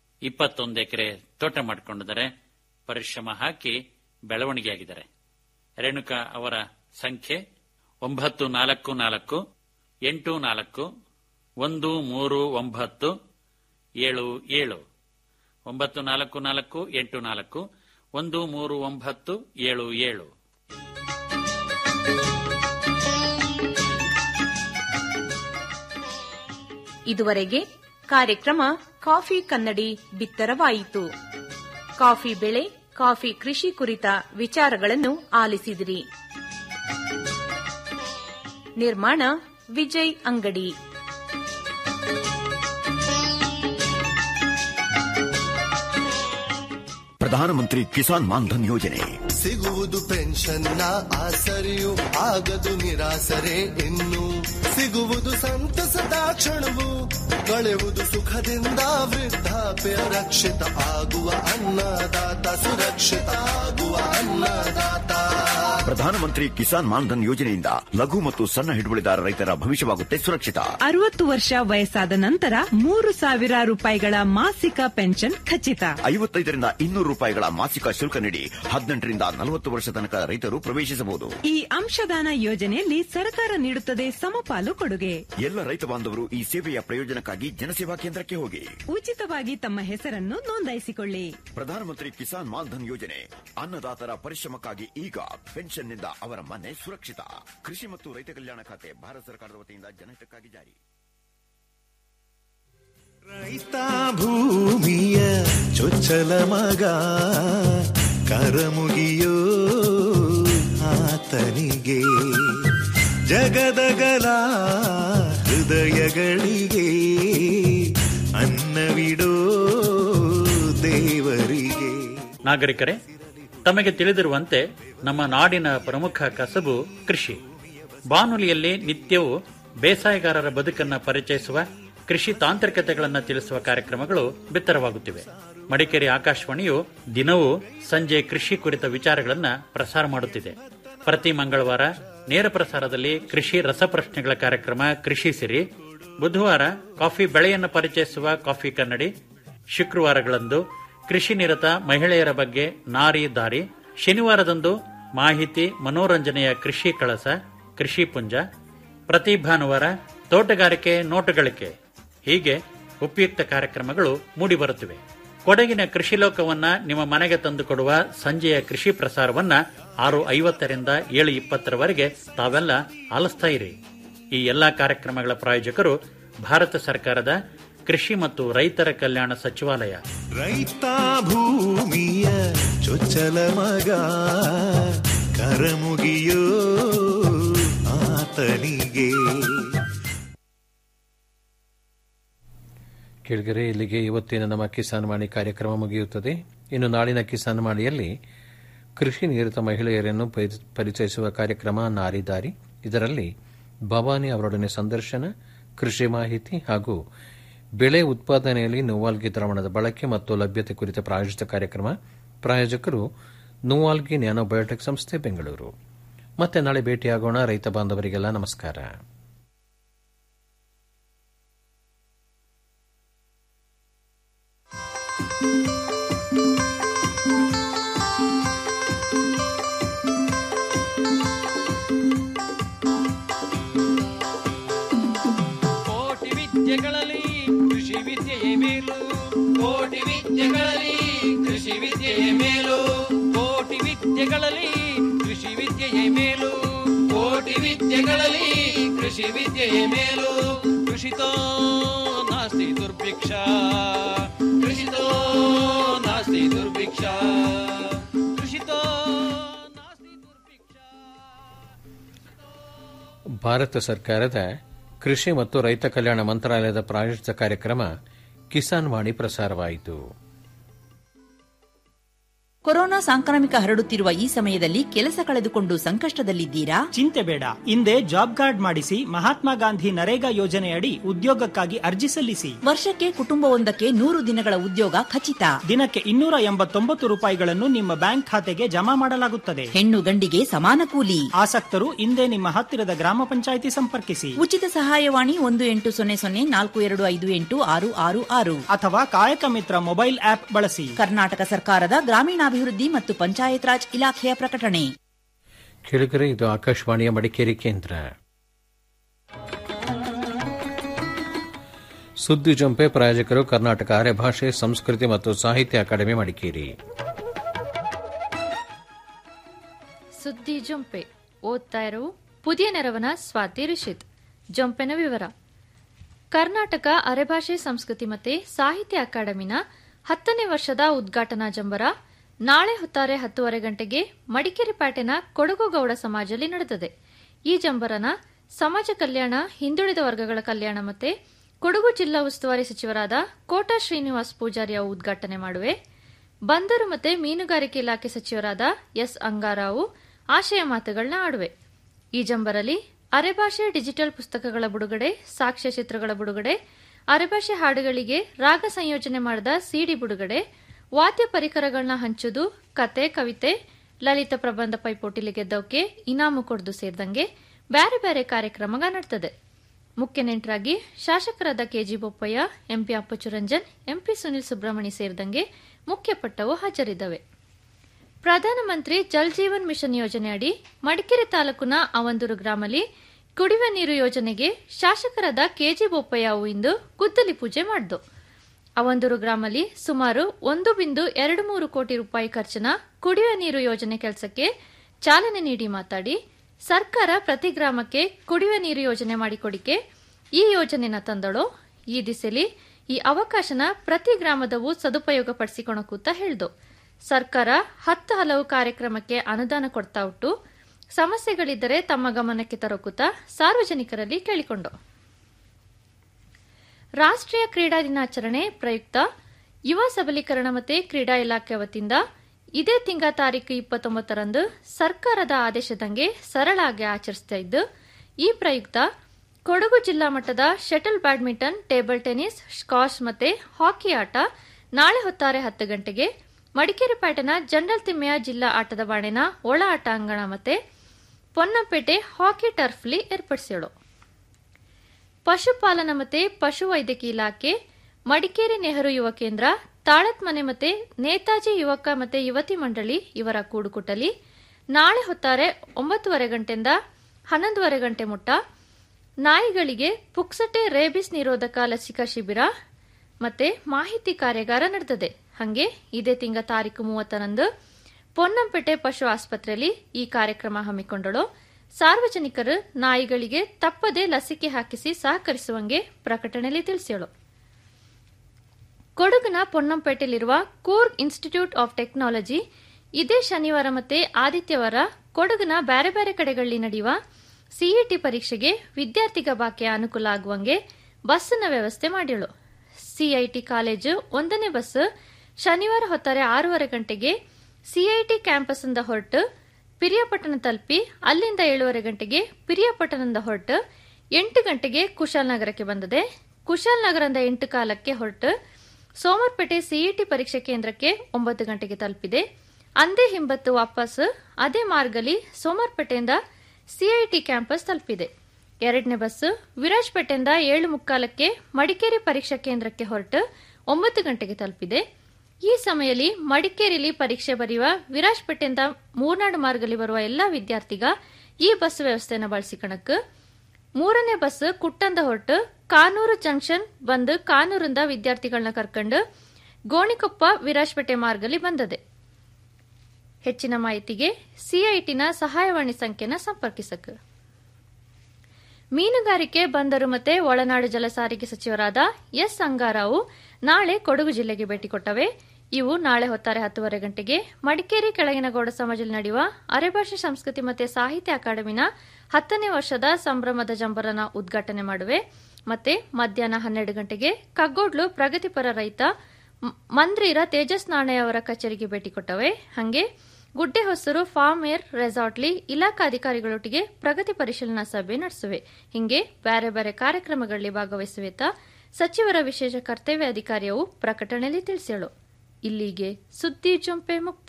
ಇಪ್ಪತ್ತೊಂದು ಎಕರೆ ತೋಟ ಮಾಡಿಕೊಂಡಿದ್ದಾರೆ ಪರಿಶ್ರಮ ಹಾಕಿ ಬೆಳವಣಿಗೆ ಆಗಿದ್ದಾರೆ ರೇಣುಕಾ ಅವರ ಸಂಖ್ಯೆ ಒಂಬತ್ತು ನಾಲ್ಕು ನಾಲ್ಕು ಎಂಟು ನಾಲ್ಕು ಒಂದು ಮೂರು ಒಂಬತ್ತು ಏಳು ಏಳು ಒಂಬತ್ತು ನಾಲ್ಕು ನಾಲ್ಕು ಎಂಟು ನಾಲ್ಕು ಒಂದು ಮೂರು ಒಂಬತ್ತು ಏಳು ಏಳು ಇದುವರೆಗೆ ಕಾರ್ಯಕ್ರಮ ಕಾಫಿ ಕನ್ನಡಿ ಬಿತ್ತರವಾಯಿತು ಕಾಫಿ ಬೆಳೆ ಕಾಫಿ ಕೃಷಿ ಕುರಿತ ವಿಚಾರಗಳನ್ನು ಆಲಿಸಿದಿರಿ ನಿರ್ಮಾಣ ವಿಜಯ್ ಅಂಗಡಿ ಪ್ರಧಾನಮಂತ್ರಿ ಕಿಸಾನ್ ಮಾನ್ಧನ್ ಯೋಜನೆ ಸಿಗುವುದು ಪೆನ್ಷನ್ನ ಆಸರೆಯು ಆಗದು ನಿರಾಸರೆ ಇನ್ನು ಸಿಗುವುದು ಸಂತಸದ ಕ್ಷಣವು ಕಳೆಯುವುದು ಸುಖದಿಂದ ವೃದ್ಧಾಪ್ಯ ರಕ್ಷಿತ ಆಗುವ ಅನ್ನದಾತ ಸುರಕ್ಷಿತ ಆಗುವ ಅನ್ನದಾತ ಪ್ರಧಾನಮಂತ್ರಿ ಕಿಸಾನ್ ಮಾನ್ಧನ್ ಯೋಜನೆಯಿಂದ ಲಘು ಮತ್ತು ಸಣ್ಣ ಹಿಡುವಳಿದಾರ ರೈತರ ಭವಿಷ್ಯವಾಗುತ್ತೆ ಸುರಕ್ಷಿತ ಅರವತ್ತು ವರ್ಷ ವಯಸ್ಸಾದ ನಂತರ ಮೂರು ಸಾವಿರ ರೂಪಾಯಿಗಳ ಮಾಸಿಕ ಪೆನ್ಷನ್ ಖಚಿತ ಐವತ್ತೈದರಿಂದ ಇನ್ನೂರು ರೂಪಾಯಿಗಳ ಮಾಸಿಕ ಶುಲ್ಕ ನೀಡಿ ಹದಿನೆಂಟರಿಂದ ನಲವತ್ತು ವರ್ಷ ತನಕ ರೈತರು ಪ್ರವೇಶಿಸಬಹುದು ಈ ಅಂಶದಾನ ಯೋಜನೆಯಲ್ಲಿ ಸರ್ಕಾರ ನೀಡುತ್ತದೆ ಸಮಪಾಲು ಕೊಡುಗೆ ಎಲ್ಲ ರೈತ ಬಾಂಧವರು ಈ ಸೇವೆಯ ಪ್ರಯೋಜನಕ್ಕಾಗಿ ಜನಸೇವಾ ಕೇಂದ್ರಕ್ಕೆ ಹೋಗಿ ಉಚಿತವಾಗಿ ತಮ್ಮ ಹೆಸರನ್ನು ನೋಂದಾಯಿಸಿಕೊಳ್ಳಿ ಪ್ರಧಾನಮಂತ್ರಿ ಕಿಸಾನ್ ಮಾನ್ಧನ್ ಯೋಜನೆ ಅನ್ನದಾತರ ಪರಿಶ್ರಮಕ್ಕಾಗಿ ಈಗ ಪೆನ್ಷನ್ನಿಂದ ಅವರ ಮನೆ ಸುರಕ್ಷಿತ ಕೃಷಿ ಮತ್ತು ರೈತ ಕಲ್ಯಾಣ ಖಾತೆ ಭಾರತ ಸರ್ಕಾರದ ವತಿಯಿಂದ ಜನಹಿತಕ್ಕಾಗಿ ಜಾರಿ ರೈತ ಭೂಮಿಯ ಚೊಚ್ಚಲ ಮಗ ಕರಮುಗಿಯೋ ಆತನಿಗೆ ಜಗದಗಲ ಹೃದಯಗಳಿಗೆ ಅನ್ನವಿಡೋ ದೇವರಿಗೆ ನಾಗರಿಕರೇ ತಮಗೆ ತಿಳಿದಿರುವಂತೆ ನಮ್ಮ ನಾಡಿನ ಪ್ರಮುಖ ಕಸಬು ಕೃಷಿ ಬಾನುಲಿಯಲ್ಲಿ ನಿತ್ಯವೂ ಬೇಸಾಯಗಾರರ ಬದುಕನ್ನ ಪರಿಚಯಿಸುವ ಕೃಷಿ ತಾಂತ್ರಿಕತೆಗಳನ್ನು ತಿಳಿಸುವ ಕಾರ್ಯಕ್ರಮಗಳು ಬಿತ್ತರವಾಗುತ್ತಿವೆ ಮಡಿಕೇರಿ ಆಕಾಶವಾಣಿಯು ದಿನವೂ ಸಂಜೆ ಕೃಷಿ ಕುರಿತ ವಿಚಾರಗಳನ್ನ ಪ್ರಸಾರ ಮಾಡುತ್ತಿದೆ ಪ್ರತಿ ಮಂಗಳವಾರ ನೇರ ಪ್ರಸಾರದಲ್ಲಿ ಕೃಷಿ ರಸಪ್ರಶ್ನೆಗಳ ಕಾರ್ಯಕ್ರಮ ಕೃಷಿ ಸಿರಿ ಬುಧವಾರ ಕಾಫಿ ಬೆಳೆಯನ್ನು ಪರಿಚಯಿಸುವ ಕಾಫಿ ಕನ್ನಡಿ ಶುಕ್ರವಾರಗಳಂದು ಕೃಷಿ ನಿರತ ಮಹಿಳೆಯರ ಬಗ್ಗೆ ನಾರಿ ದಾರಿ ಶನಿವಾರದಂದು ಮಾಹಿತಿ ಮನೋರಂಜನೆಯ ಕೃಷಿ ಕಳಸ ಕೃಷಿ ಪುಂಜ ಪ್ರತಿ ಭಾನುವಾರ ತೋಟಗಾರಿಕೆ ನೋಟುಗಳಿಕೆ ಹೀಗೆ ಉಪಯುಕ್ತ ಕಾರ್ಯಕ್ರಮಗಳು ಮೂಡಿಬರುತ್ತಿವೆ ಕೊಡಗಿನ ಕೃಷಿ ಲೋಕವನ್ನ ನಿಮ್ಮ ಮನೆಗೆ ತಂದುಕೊಡುವ ಸಂಜೆಯ ಕೃಷಿ ಪ್ರಸಾರವನ್ನ ಆರು ಐವತ್ತರಿಂದ ಏಳು ಇಪ್ಪತ್ತರವರೆಗೆ ತಾವೆಲ್ಲ ಆಲಿಸ್ತಾ ಇರಿ ಈ ಎಲ್ಲಾ ಕಾರ್ಯಕ್ರಮಗಳ ಪ್ರಾಯೋಜಕರು ಭಾರತ ಸರ್ಕಾರದ ಕೃಷಿ ಮತ್ತು ರೈತರ ಕಲ್ಯಾಣ ಸಚಿವಾಲಯ ರೈತ ಭೂಮಿಯ ಚೊಚ್ಚಲ ಮಗ ಕರಮುಗಿಯೋ ಆತನಿಗೆ ಕೆಳಗರೆ ಇಲ್ಲಿಗೆ ಇವತ್ತಿನ ನಮ್ಮ ಕಿಸಾನ್ ವಾಣಿ ಕಾರ್ಯಕ್ರಮ ಮುಗಿಯುತ್ತದೆ ಇನ್ನು ನಾಳಿನ ಕಿಸಾನ್ ವಾಣಿಯಲ್ಲಿ ಕೃಷಿ ನಿರತ ಮಹಿಳೆಯರನ್ನು ಪರಿ- ಪರಿಚಯಿಸುವ ಕಾರ್ಯಕ್ರಮ ನಾರಿದಾರಿ ಇದರಲ್ಲಿ ಭವಾನಿ ಅವರೊಡನೆ ಸಂದರ್ಶನ ಕೃಷಿ ಮಾಹಿತಿ ಹಾಗೂ ಬೆಳೆ ಉತ್ಪಾದನೆಯಲ್ಲಿ ನೋವಾಲ್ಗಿ ದ್ರಾವಣದ ಬಳಕೆ ಮತ್ತು ಲಭ್ಯತೆ ಕುರಿತ ಪ್ರಾಯೋಜಿತ ಕಾರ್ಯಕ್ರಮ ಪ್ರಾಯೋಜಕರು ನೋವಾಲ್ಗಿ ನ್ಯಾನೋಬಯೋಟೆಕ್ ಸಂಸ್ಥೆ ಬೆಂಗಳೂರು ಮತ್ತೆ ನಾಳೆ ಭೇಟಿಯಾಗೋಣ ರೈತ ಬಾಂಧವರಿಗೆಲ್ಲ ನಮಸ್ಕಾರ ಕೋಟಿ ವಿದ್ಯೆಗಳಲ್ಲಿ ಕೃಷಿ ವಿದ್ಯೆಯೇ ಮೇಲು ಕೋಟಿ ವಿದ್ಯೆಗಳಲ್ಲಿ ಕೃಷಿ ವಿದ್ಯೆಯೇ ಮೇಲು ಕೋಟಿ ವಿದ್ಯೆಗಳಲ್ಲಿ ಕೃಷಿ ವಿದ್ಯೆಯೇ ಮೇಲು ಕೋಟಿ ವಿದ್ಯೆಗಳಲ್ಲಿ ಕೃಷಿ ವಿದ್ಯೆಯೇ ಮೇಲು ಕೃಷಿತೋ ನಾಸ್ತಿ ದುರ್ಭಿಕ್ಷ ಕೃಷಿತೋ ನಾಸ್ತಿ ದುರ್ಭಿಕ್ಷ ಕೃಷಿತೋ ನಾಸ್ತಿ ದುರ್ಭಿಕ್ಷ ಭಾರತ ಸರ್ಕಾರದ ಕೃಷಿ ಮತ್ತು ರೈತ ಕಲ್ಯಾಣ ಮಂತ್ರಾಲಯದ ಪ್ರಾಯೋಜಿತ ಕಾರ್ಯಕ್ರಮ ಕಿಸಾನ್ ವಾಣಿ ಪ್ರಸಾರವಾಯಿತು ಕೊರೋನಾ ಸಾಂಕ್ರಾಮಿಕ ಹರಡುತ್ತಿರುವ ಈ ಸಮಯದಲ್ಲಿ ಕೆಲಸ ಕಳೆದುಕೊಂಡು ಸಂಕಷ್ಟದಲ್ಲಿದ್ದೀರಾ ಚಿಂತೆ ಬೇಡ ಹಿಂದೆ ಜಾಬ್ ಕಾರ್ಡ್ ಮಾಡಿಸಿ ಮಹಾತ್ಮ ಗಾಂಧಿ ನರೇಗಾ ಯೋಜನೆಯಡಿ ಉದ್ಯೋಗಕ್ಕಾಗಿ ಅರ್ಜಿ ಸಲ್ಲಿಸಿ ವರ್ಷಕ್ಕೆ ಕುಟುಂಬವೊಂದಕ್ಕೆ ನೂರು ದಿನಗಳ ಉದ್ಯೋಗ ಖಚಿತ ದಿನಕ್ಕೆ ಇನ್ನೂರ ಎಂಬತ್ತೊಂಬತ್ತು ರೂಪಾಯಿಗಳನ್ನು ನಿಮ್ಮ ಬ್ಯಾಂಕ್ ಖಾತೆಗೆ ಜಮಾ ಮಾಡಲಾಗುತ್ತದೆ ಹೆಣ್ಣು ಗಂಡಿಗೆ ಸಮಾನ ಕೂಲಿ ಆಸಕ್ತರು ಹಿಂದೆ ನಿಮ್ಮ ಹತ್ತಿರದ ಗ್ರಾಮ ಪಂಚಾಯಿತಿ ಸಂಪರ್ಕಿಸಿ ಉಚಿತ ಸಹಾಯವಾಣಿ ಒಂದು ಎಂಟು ಸೊನ್ನೆ ಸೊನ್ನೆ ನಾಲ್ಕು ಎರಡು ಐದು ಎಂಟು ಆರು ಆರು ಆರು ಅಥವಾ ಕಾಯಕ ಮಿತ್ರ ಮೊಬೈಲ್ ಆಪ್ ಬಳಸಿ ಕರ್ನಾಟಕ ಸರ್ಕಾರದ ಗ್ರಾಮೀಣಾಭಿವೃದ್ಧಿ ಮತ್ತು ಪಂಚಾಯತ್ ರಾಜ್ ಇಲಾಖೆಯ ಪ್ರಕಟಣೆ ಕೇಳಿದರೆ ಇದು ಆಕಾಶವಾಣಿಯ ಮಡಿಕೇರಿ ಕೇಂದ್ರ ಸುದ್ದಿ ಜಂಪೆ ಪ್ರಾಯೋಜಕರು ಕರ್ನಾಟಕ ಅರೆ ಭಾಷೆ ಸಂಸ್ಕೃತಿ ಮತ್ತು ಸಾಹಿತ್ಯ ಅಕಾಡೆಮಿ ಮಡಿಕೇರಿ ಸುದ್ದಿ ಜೊಂಪೆ ಓದ್ತಾ ಇರುವ ಪುದಿಯ ನೆರವನ ಸ್ವಾತಿ ರಿಷಿತ್ ಜೊಂಪೆನ ವಿವರ ಕರ್ನಾಟಕ ಅರೆಭಾಷೆ ಸಂಸ್ಕೃತಿ ಮತ್ತೆ ಸಾಹಿತ್ಯ ಅಕಾಡೆಮಿನ ಹತ್ತನೇ ವರ್ಷದ ಉದ್ಘಾಟನಾ ಜಂಬರ ನಾಳೆ ಹೊತ್ತಾರೆ ಹತ್ತುವರೆ ಗಂಟೆಗೆ ಮಡಿಕೇರಿ ಪ್ಯಾಟೆನ ಕೊಡಗು ಗೌಡ ಸಮಾಜದಲ್ಲಿ ನಡೆದಿದೆ ಈ ಜಂಬರನ ಸಮಾಜ ಕಲ್ಯಾಣ ಹಿಂದುಳಿದ ವರ್ಗಗಳ ಕಲ್ಯಾಣ ಮತ್ತೆ ಕೊಡಗು ಜಿಲ್ಲಾ ಉಸ್ತುವಾರಿ ಸಚಿವರಾದ ಕೋಟಾ ಶ್ರೀನಿವಾಸ್ ಪೂಜಾರಿ ಅವು ಉದ್ಘಾಟನೆ ಮಾಡುವೆ ಬಂದರು ಮತ್ತೆ ಮೀನುಗಾರಿಕೆ ಇಲಾಖೆ ಸಚಿವರಾದ ಎಸ್ ಅಂಗಾರಾವು ಆಶಯ ಮಾತುಗಳನ್ನ ಆಡುವೆ ಈ ಜಂಬರಲ್ಲಿ ಅರೆಭಾಷೆ ಡಿಜಿಟಲ್ ಪುಸ್ತಕಗಳ ಬಿಡುಗಡೆ ಸಾಕ್ಷ್ಯ ಚಿತ್ರಗಳ ಬಿಡುಗಡೆ ಅರೆಭಾಷೆ ಹಾಡುಗಳಿಗೆ ರಾಗ ಸಂಯೋಜನೆ ಮಾಡಿದ ಸಿಡಿ ಬಿಡುಗಡೆ ವಾದ್ಯ ಪರಿಕರಗಳನ್ನ ಹಂಚುದು ಕತೆ ಕವಿತೆ ಲಲಿತ ಪ್ರಬಂಧ ಪೈಪೋಟಿಲಿ ಗೆದ್ದವಕ್ಕೆ ಇನಾಮು ಕೊಡ್ದು ಸೇರಿದಂಗೆ ಬ್ಯಾರೆ ಬ್ಯಾರೆ ಕಾರ್ಯಕ್ರಮ ನಡೆತ್ತದೆ ಮುಖ್ಯ ನೆಂಟರಾಗಿ ಶಾಸಕರಾದ ಕೆಜಿ ಬೊಪ್ಪಯ್ಯ ಎಂಪಿ ಅಪ್ಪಚುರಂಜನ್ ಎಂಪಿ ಸುನಿಲ್ ಸುಬ್ರಹ್ಮಣಿ ಸೇರಿದಂಗೆ ಮುಖ್ಯ ಪಟ್ಟವು ಹಾಜರಿದ್ದವೆ ಪ್ರಧಾನಮಂತ್ರಿ ಜಲ್ ಜೀವನ್ ಮಿಷನ್ ಯೋಜನೆಯಡಿ ಮಡಿಕೇರಿ ತಾಲೂಕಿನ ಅವಂದೂರು ಗ್ರಾಮಲ್ಲಿ ಕುಡಿಯುವ ನೀರು ಯೋಜನೆಗೆ ಶಾಸಕರಾದ ಕೆಜಿ ಬೋಪಯ್ಯ ಅವು ಇಂದು ಗುದ್ದಲಿ ಪೂಜೆ ಮಾಡಿದ್ದು ಅವಂದೂರು ಗ್ರಾಮಲ್ಲಿ ಸುಮಾರು ಒಂದು ಬಿಂದು ಎರಡು ಮೂರು ಕೋಟಿ ರೂಪಾಯಿ ಖರ್ಚಿನ ಕುಡಿಯುವ ನೀರು ಯೋಜನೆ ಕೆಲಸಕ್ಕೆ ಚಾಲನೆ ನೀಡಿ ಮಾತಾಡಿ ಸರ್ಕಾರ ಪ್ರತಿ ಗ್ರಾಮಕ್ಕೆ ಕುಡಿಯುವ ನೀರು ಯೋಜನೆ ಮಾಡಿಕೊಡಿಕೆ ಈ ಯೋಜನೆನ ತಂದಳೋ ಈ ದಿಸೆಲಿ ಈ ಅವಕಾಶನ ಪ್ರತಿ ಗ್ರಾಮದವು ಸದುಪಯೋಗ ಪಡಿಸಿಕೊಳಕೂತ ಹೇಳ್ದು ಸರ್ಕಾರ ಹತ್ತು ಹಲವು ಕಾರ್ಯಕ್ರಮಕ್ಕೆ ಅನುದಾನ ಕೊಡ್ತಾ ಉಂಟು ಸಮಸ್ಯೆಗಳಿದ್ದರೆ ತಮ್ಮ ಗಮನಕ್ಕೆ ತರೋಕೂತ ಸಾರ್ವಜನಿಕರಲ್ಲಿ ಕೇಳಿಕೊಂಡು ರಾಷ್ಟ್ರೀಯ ಕ್ರೀಡಾ ದಿನಾಚರಣೆ ಪ್ರಯುಕ್ತ ಯುವ ಸಬಲೀಕರಣ ಮತ್ತು ಕ್ರೀಡಾ ಇಲಾಖೆ ವತಿಯಿಂದ ಇದೇ ತಿಂಗ ತಾರೀಕು ಇಪ್ಪತ್ತೊಂಬತ್ತರಂದು ಸರ್ಕಾರದ ಆದೇಶದಂಗೆ ಸರಳಾಗಿ ಆಚರಿಸ್ತಾ ಇದ್ದು ಈ ಪ್ರಯುಕ್ತ ಕೊಡಗು ಜಿಲ್ಲಾ ಮಟ್ಟದ shuttle badminton table tennis squash ಮತ್ತೆ ಹಾಕಿ ಆಟ ನಾಳೆ ಹೊತ್ತಾರೆ ಹತ್ತು ಗಂಟೆಗೆ ಮಡಿಕೇರಿ ಪ್ಯಾಟನ ಜನರಲ್ ತಿಮ್ಮೆಯ ಜಿಲ್ಲಾ ಆಟದ ಬಾಣಿನ ಒಳ ಆಟಾಂಗಣ ಮತ್ತೆ ಪೊನ್ನಂಪೇಟೆ ಹಾಕಿ ಟರ್ಫ್ಲಿ ಏರ್ಪಡಿಸಿಳು ಪಶುಪಾಲನಾ ಮತ್ತೆ ಪಶುವೈದ್ಯಕೀಯ ಇಲಾಖೆ ಮಡಿಕೇರಿ ನೆಹರು ಯುವ ಕೇಂದ್ರ ತಾಳತ್ ಮನೆ ಮತ್ತೆ ನೇತಾಜಿ ಯುವಕ ಮತ್ತೆ ಯುವತಿ ಮಂಡಳಿ ಇವರ ಕೂಡುಕುಟಲಿ ನಾಳೆ ಹೊತ್ತಾರೆ ಒಂಬತ್ತುವರೆ ಗಂಟೆಯಿಂದ ಹನ್ನೊಂದುವರೆ ಗಂಟೆ ಮುಟ್ಟ ನಾಯಿಗಳಿಗೆ ಪುಕ್ಸಟೆ ರೇಬಿಸ್ ನಿರೋಧಕ ಲಸಿಕಾ ಶಿಬಿರ ಮತ್ತೆ ಮಾಹಿತಿ ಕಾರ್ಯಾಗಾರ ನಡೆದಿದೆ ಹಂಗೆ ಇದೇ ತಿಂಗ ತಾರೀಕು ಮೂವತ್ತರಂದು ಪೊನ್ನಂಪೇಟೆ ಪಶು ಆಸ್ಪತ್ರೆಯಲ್ಲಿ ಈ ಕಾರ್ಯಕ್ರಮ ಹಮ್ಮಿಕೊಂಡಳು ಸಾರ್ವಜನಿಕರು ನಾಯಿಗಳಿಗೆ ತಪ್ಪದೆ ಲಸಿಕೆ ಹಾಕಿಸಿ ಸಹಕರಿಸುವಂಗೆ ಪ್ರಕಟಣೆಯಲ್ಲಿ ತಿಳಿಸ್ಯಳು ಕೊಡಗಿನ ಪೊನ್ನಂಪೇಟೆಯಲ್ಲಿರುವ ಕೂರ್ಗ್ ಇನ್ಸ್ಟಿಟ್ಯೂಟ್ ಆಫ್ ಟೆಕ್ನಾಲಜಿ ಇದೇ ಶನಿವಾರ ಮತ್ತೆ ಆದಿತ್ಯವಾರ ಕೊಡಗಿನ ಬೇರೆ ಬೇರೆ ಕಡೆಗಳಲ್ಲಿ ನಡೆಯುವ ಸಿಇಟಿ ಪರೀಕ್ಷೆಗೆ ವಿದ್ಯಾರ್ಥಿಗ ಬಾಕಿಯ ಅನುಕೂಲ ಆಗುವಂಗೆ ಬಸ್ಸಿನ ವ್ಯವಸ್ಥೆ ಮಾಡಿಳು ಸಿಐಟಿ ಕಾಲೇಜು ಒಂದನೇ ಬಸ್ ಶನಿವಾರ ಹೊತ್ತಾರೆ ಆರೂವರೆ ಗಂಟೆಗೆ ಸಿಐಟಿ ಕ್ಯಾಂಪಸ್ನಿಂದ ಹೊರಟು ಪಿರಿಯಾಪಟ್ಟಣ ತಲುಪಿ ಅಲ್ಲಿಂದ ಏಳುವರೆ ಗಂಟೆಗೆ ಪಿರಿಯಾಪಟ್ಟಣದಿಂದ ಹೊರಟು ಎಂಟು ಗಂಟೆಗೆ ಕುಶಾಲನಗರಕ್ಕೆ ಬಂದಿದೆ ಕುಶಾಲನಗರದಿಂದ ಎಂಟು ಕಾಲಕ್ಕೆ ಹೊರಟು ಸೋಮರ್ಪೇಟೆ ಸಿಇಟಿ ಪರೀಕ್ಷೆ ಕೇಂದ್ರಕ್ಕೆ ಒಂಬತ್ತು ಗಂಟೆಗೆ ತಲುಪಿದೆ ಅಂದೇ ಹಿಂಬತ್ತು ವಾಪಸ್ ಅದೇ ಮಾರ್ಗಲಿ ಸೋಮರ್ಪೇಟೆಯಿಂದ ಸಿಐಟಿ ಕ್ಯಾಂಪಸ್ ತಲುಪಿದೆ ಎರಡನೇ ಬಸ್ ವಿರಾಜ್ಪೇಟೆಯಿಂದ ಏಳು ಮುಕ್ಕಾಲಕ್ಕೆ ಮಡಿಕೇರಿ ಪರೀಕ್ಷಾ ಕೇಂದ್ರಕ್ಕೆ ಹೊರಟು ಒಂಬತ್ತು ಗಂಟೆಗೆ ತಲುಪಿದೆ ಈ ಸಮಯದಲ್ಲಿ ಮಡಿಕೇರಿಲಿ ಪರೀಕ್ಷೆ ಬರೆಯುವ ವಿರಾಜ್ಪೇಟೆಯಿಂದ ಮೂರ್ನಾಡು ಮಾರ್ಗದಲ್ಲಿ ಬರುವ ಎಲ್ಲಾ ವಿದ್ಯಾರ್ಥಿಗ ಈ ಬಸ್ ವ್ಯವಸ್ಥೆಯನ್ನು ಬಳಸಿಕಣಕ್ ಮೂರನೇ ಬಸ್ ಕುಟ್ಟಂದ ಹೊರಟು ಕಾನೂರು ಜಂಕ್ಷನ್ ಬಂದು ಕಾನೂರಿಂದ ವಿದ್ಯಾರ್ಥಿಗಳನ್ನ ಕರ್ಕೊಂಡು ಗೋಣಿಕೊಪ್ಪ ವಿರಾಜ್ಪೇಟೆ ಮಾರ್ಗದಲ್ಲಿ ಬಂದದೆ ಹೆಚ್ಚಿನ ಮಾಹಿತಿಗೆ ಸಿಐಟಿನ ಸಹಾಯವಾಣಿ ಸಂಖ್ಯೆನ ಸಂಪರ್ಕಿಸಕ್ ಮೀನುಗಾರಿಕೆ ಬಂದರು ಮತ್ತೆ ಒಳನಾಡು ಜಲಸಾರಿಗೆ ಸಚಿವರಾದ ಎಸ್ ಅಂಗಾರಾವು ನಾಳೆ ಕೊಡಗು ಜಿಲ್ಲೆಗೆ ಭೇಟಿ ಕೊಟ್ಟವೆ ಇವು ನಾಳೆ ಹೊತ್ತಾರೆ ಹತ್ತುವರೆ ಗಂಟೆಗೆ ಮಡಿಕೇರಿ ಕೆಳಗಿನಗೌಡ ಸಮಾಜದಲ್ಲಿ ನಡೆಯುವ ಅರೆಭಾಷೆ ಸಂಸ್ಕೃತಿ ಮತ್ತು ಸಾಹಿತ್ಯ ಅಕಾಡೆಮಿನ ಹತ್ತನೇ ವರ್ಷದ ಸಂಭ್ರಮದ ಜಂಬರನ ಉದ್ಘಾಟನೆ ಮಾಡುವೆ ಮತ್ತೆ ಮಧ್ಯಾಹ್ನ ಹನ್ನೆರಡು ಗಂಟೆಗೆ ಕಗ್ಗೋಡ್ಲು ಪ್ರಗತಿಪರ ರೈತ ಮಂದ್ರೀರ ತೇಜಸ್ ನಾಣೆ ಅವರ ಕಚೇರಿಗೆ ಭೇಟಿ ಕೊಟ್ಟವೆ ಹಂಗೆ ಗುಡ್ಡೆ ಹೊಸರು ಫಾರ್ಮ್ ಏರ್ ರೆಸಾರ್ಟ್ಲಿ ಇಲಾಖಾಧಿಕಾರಿಗಳೊಟ್ಟಿಗೆ ಪ್ರಗತಿ ಪರಿಶೀಲನಾ ಸಭೆ ನಡೆಸುವೆ ಹಿಂಗೆ ಬೇರೆ ಬೇರೆ ಕಾರ್ಯಕ್ರಮಗಳಲ್ಲಿ ಭಾಗವಹಿಸುವೆತ ಸಚಿವರ ವಿಶೇಷ ಕರ್ತವ್ಯ ಅಧಿಕಾರಿಯವು ಪ್ರಕಟಣೆಯಲ್ಲಿ ತಿಳಿಸಳು ಇಲ್ಲಿಗೆ ಸುದ್ದಿ ಜೊಂಪೆ ಮುಕ್ತ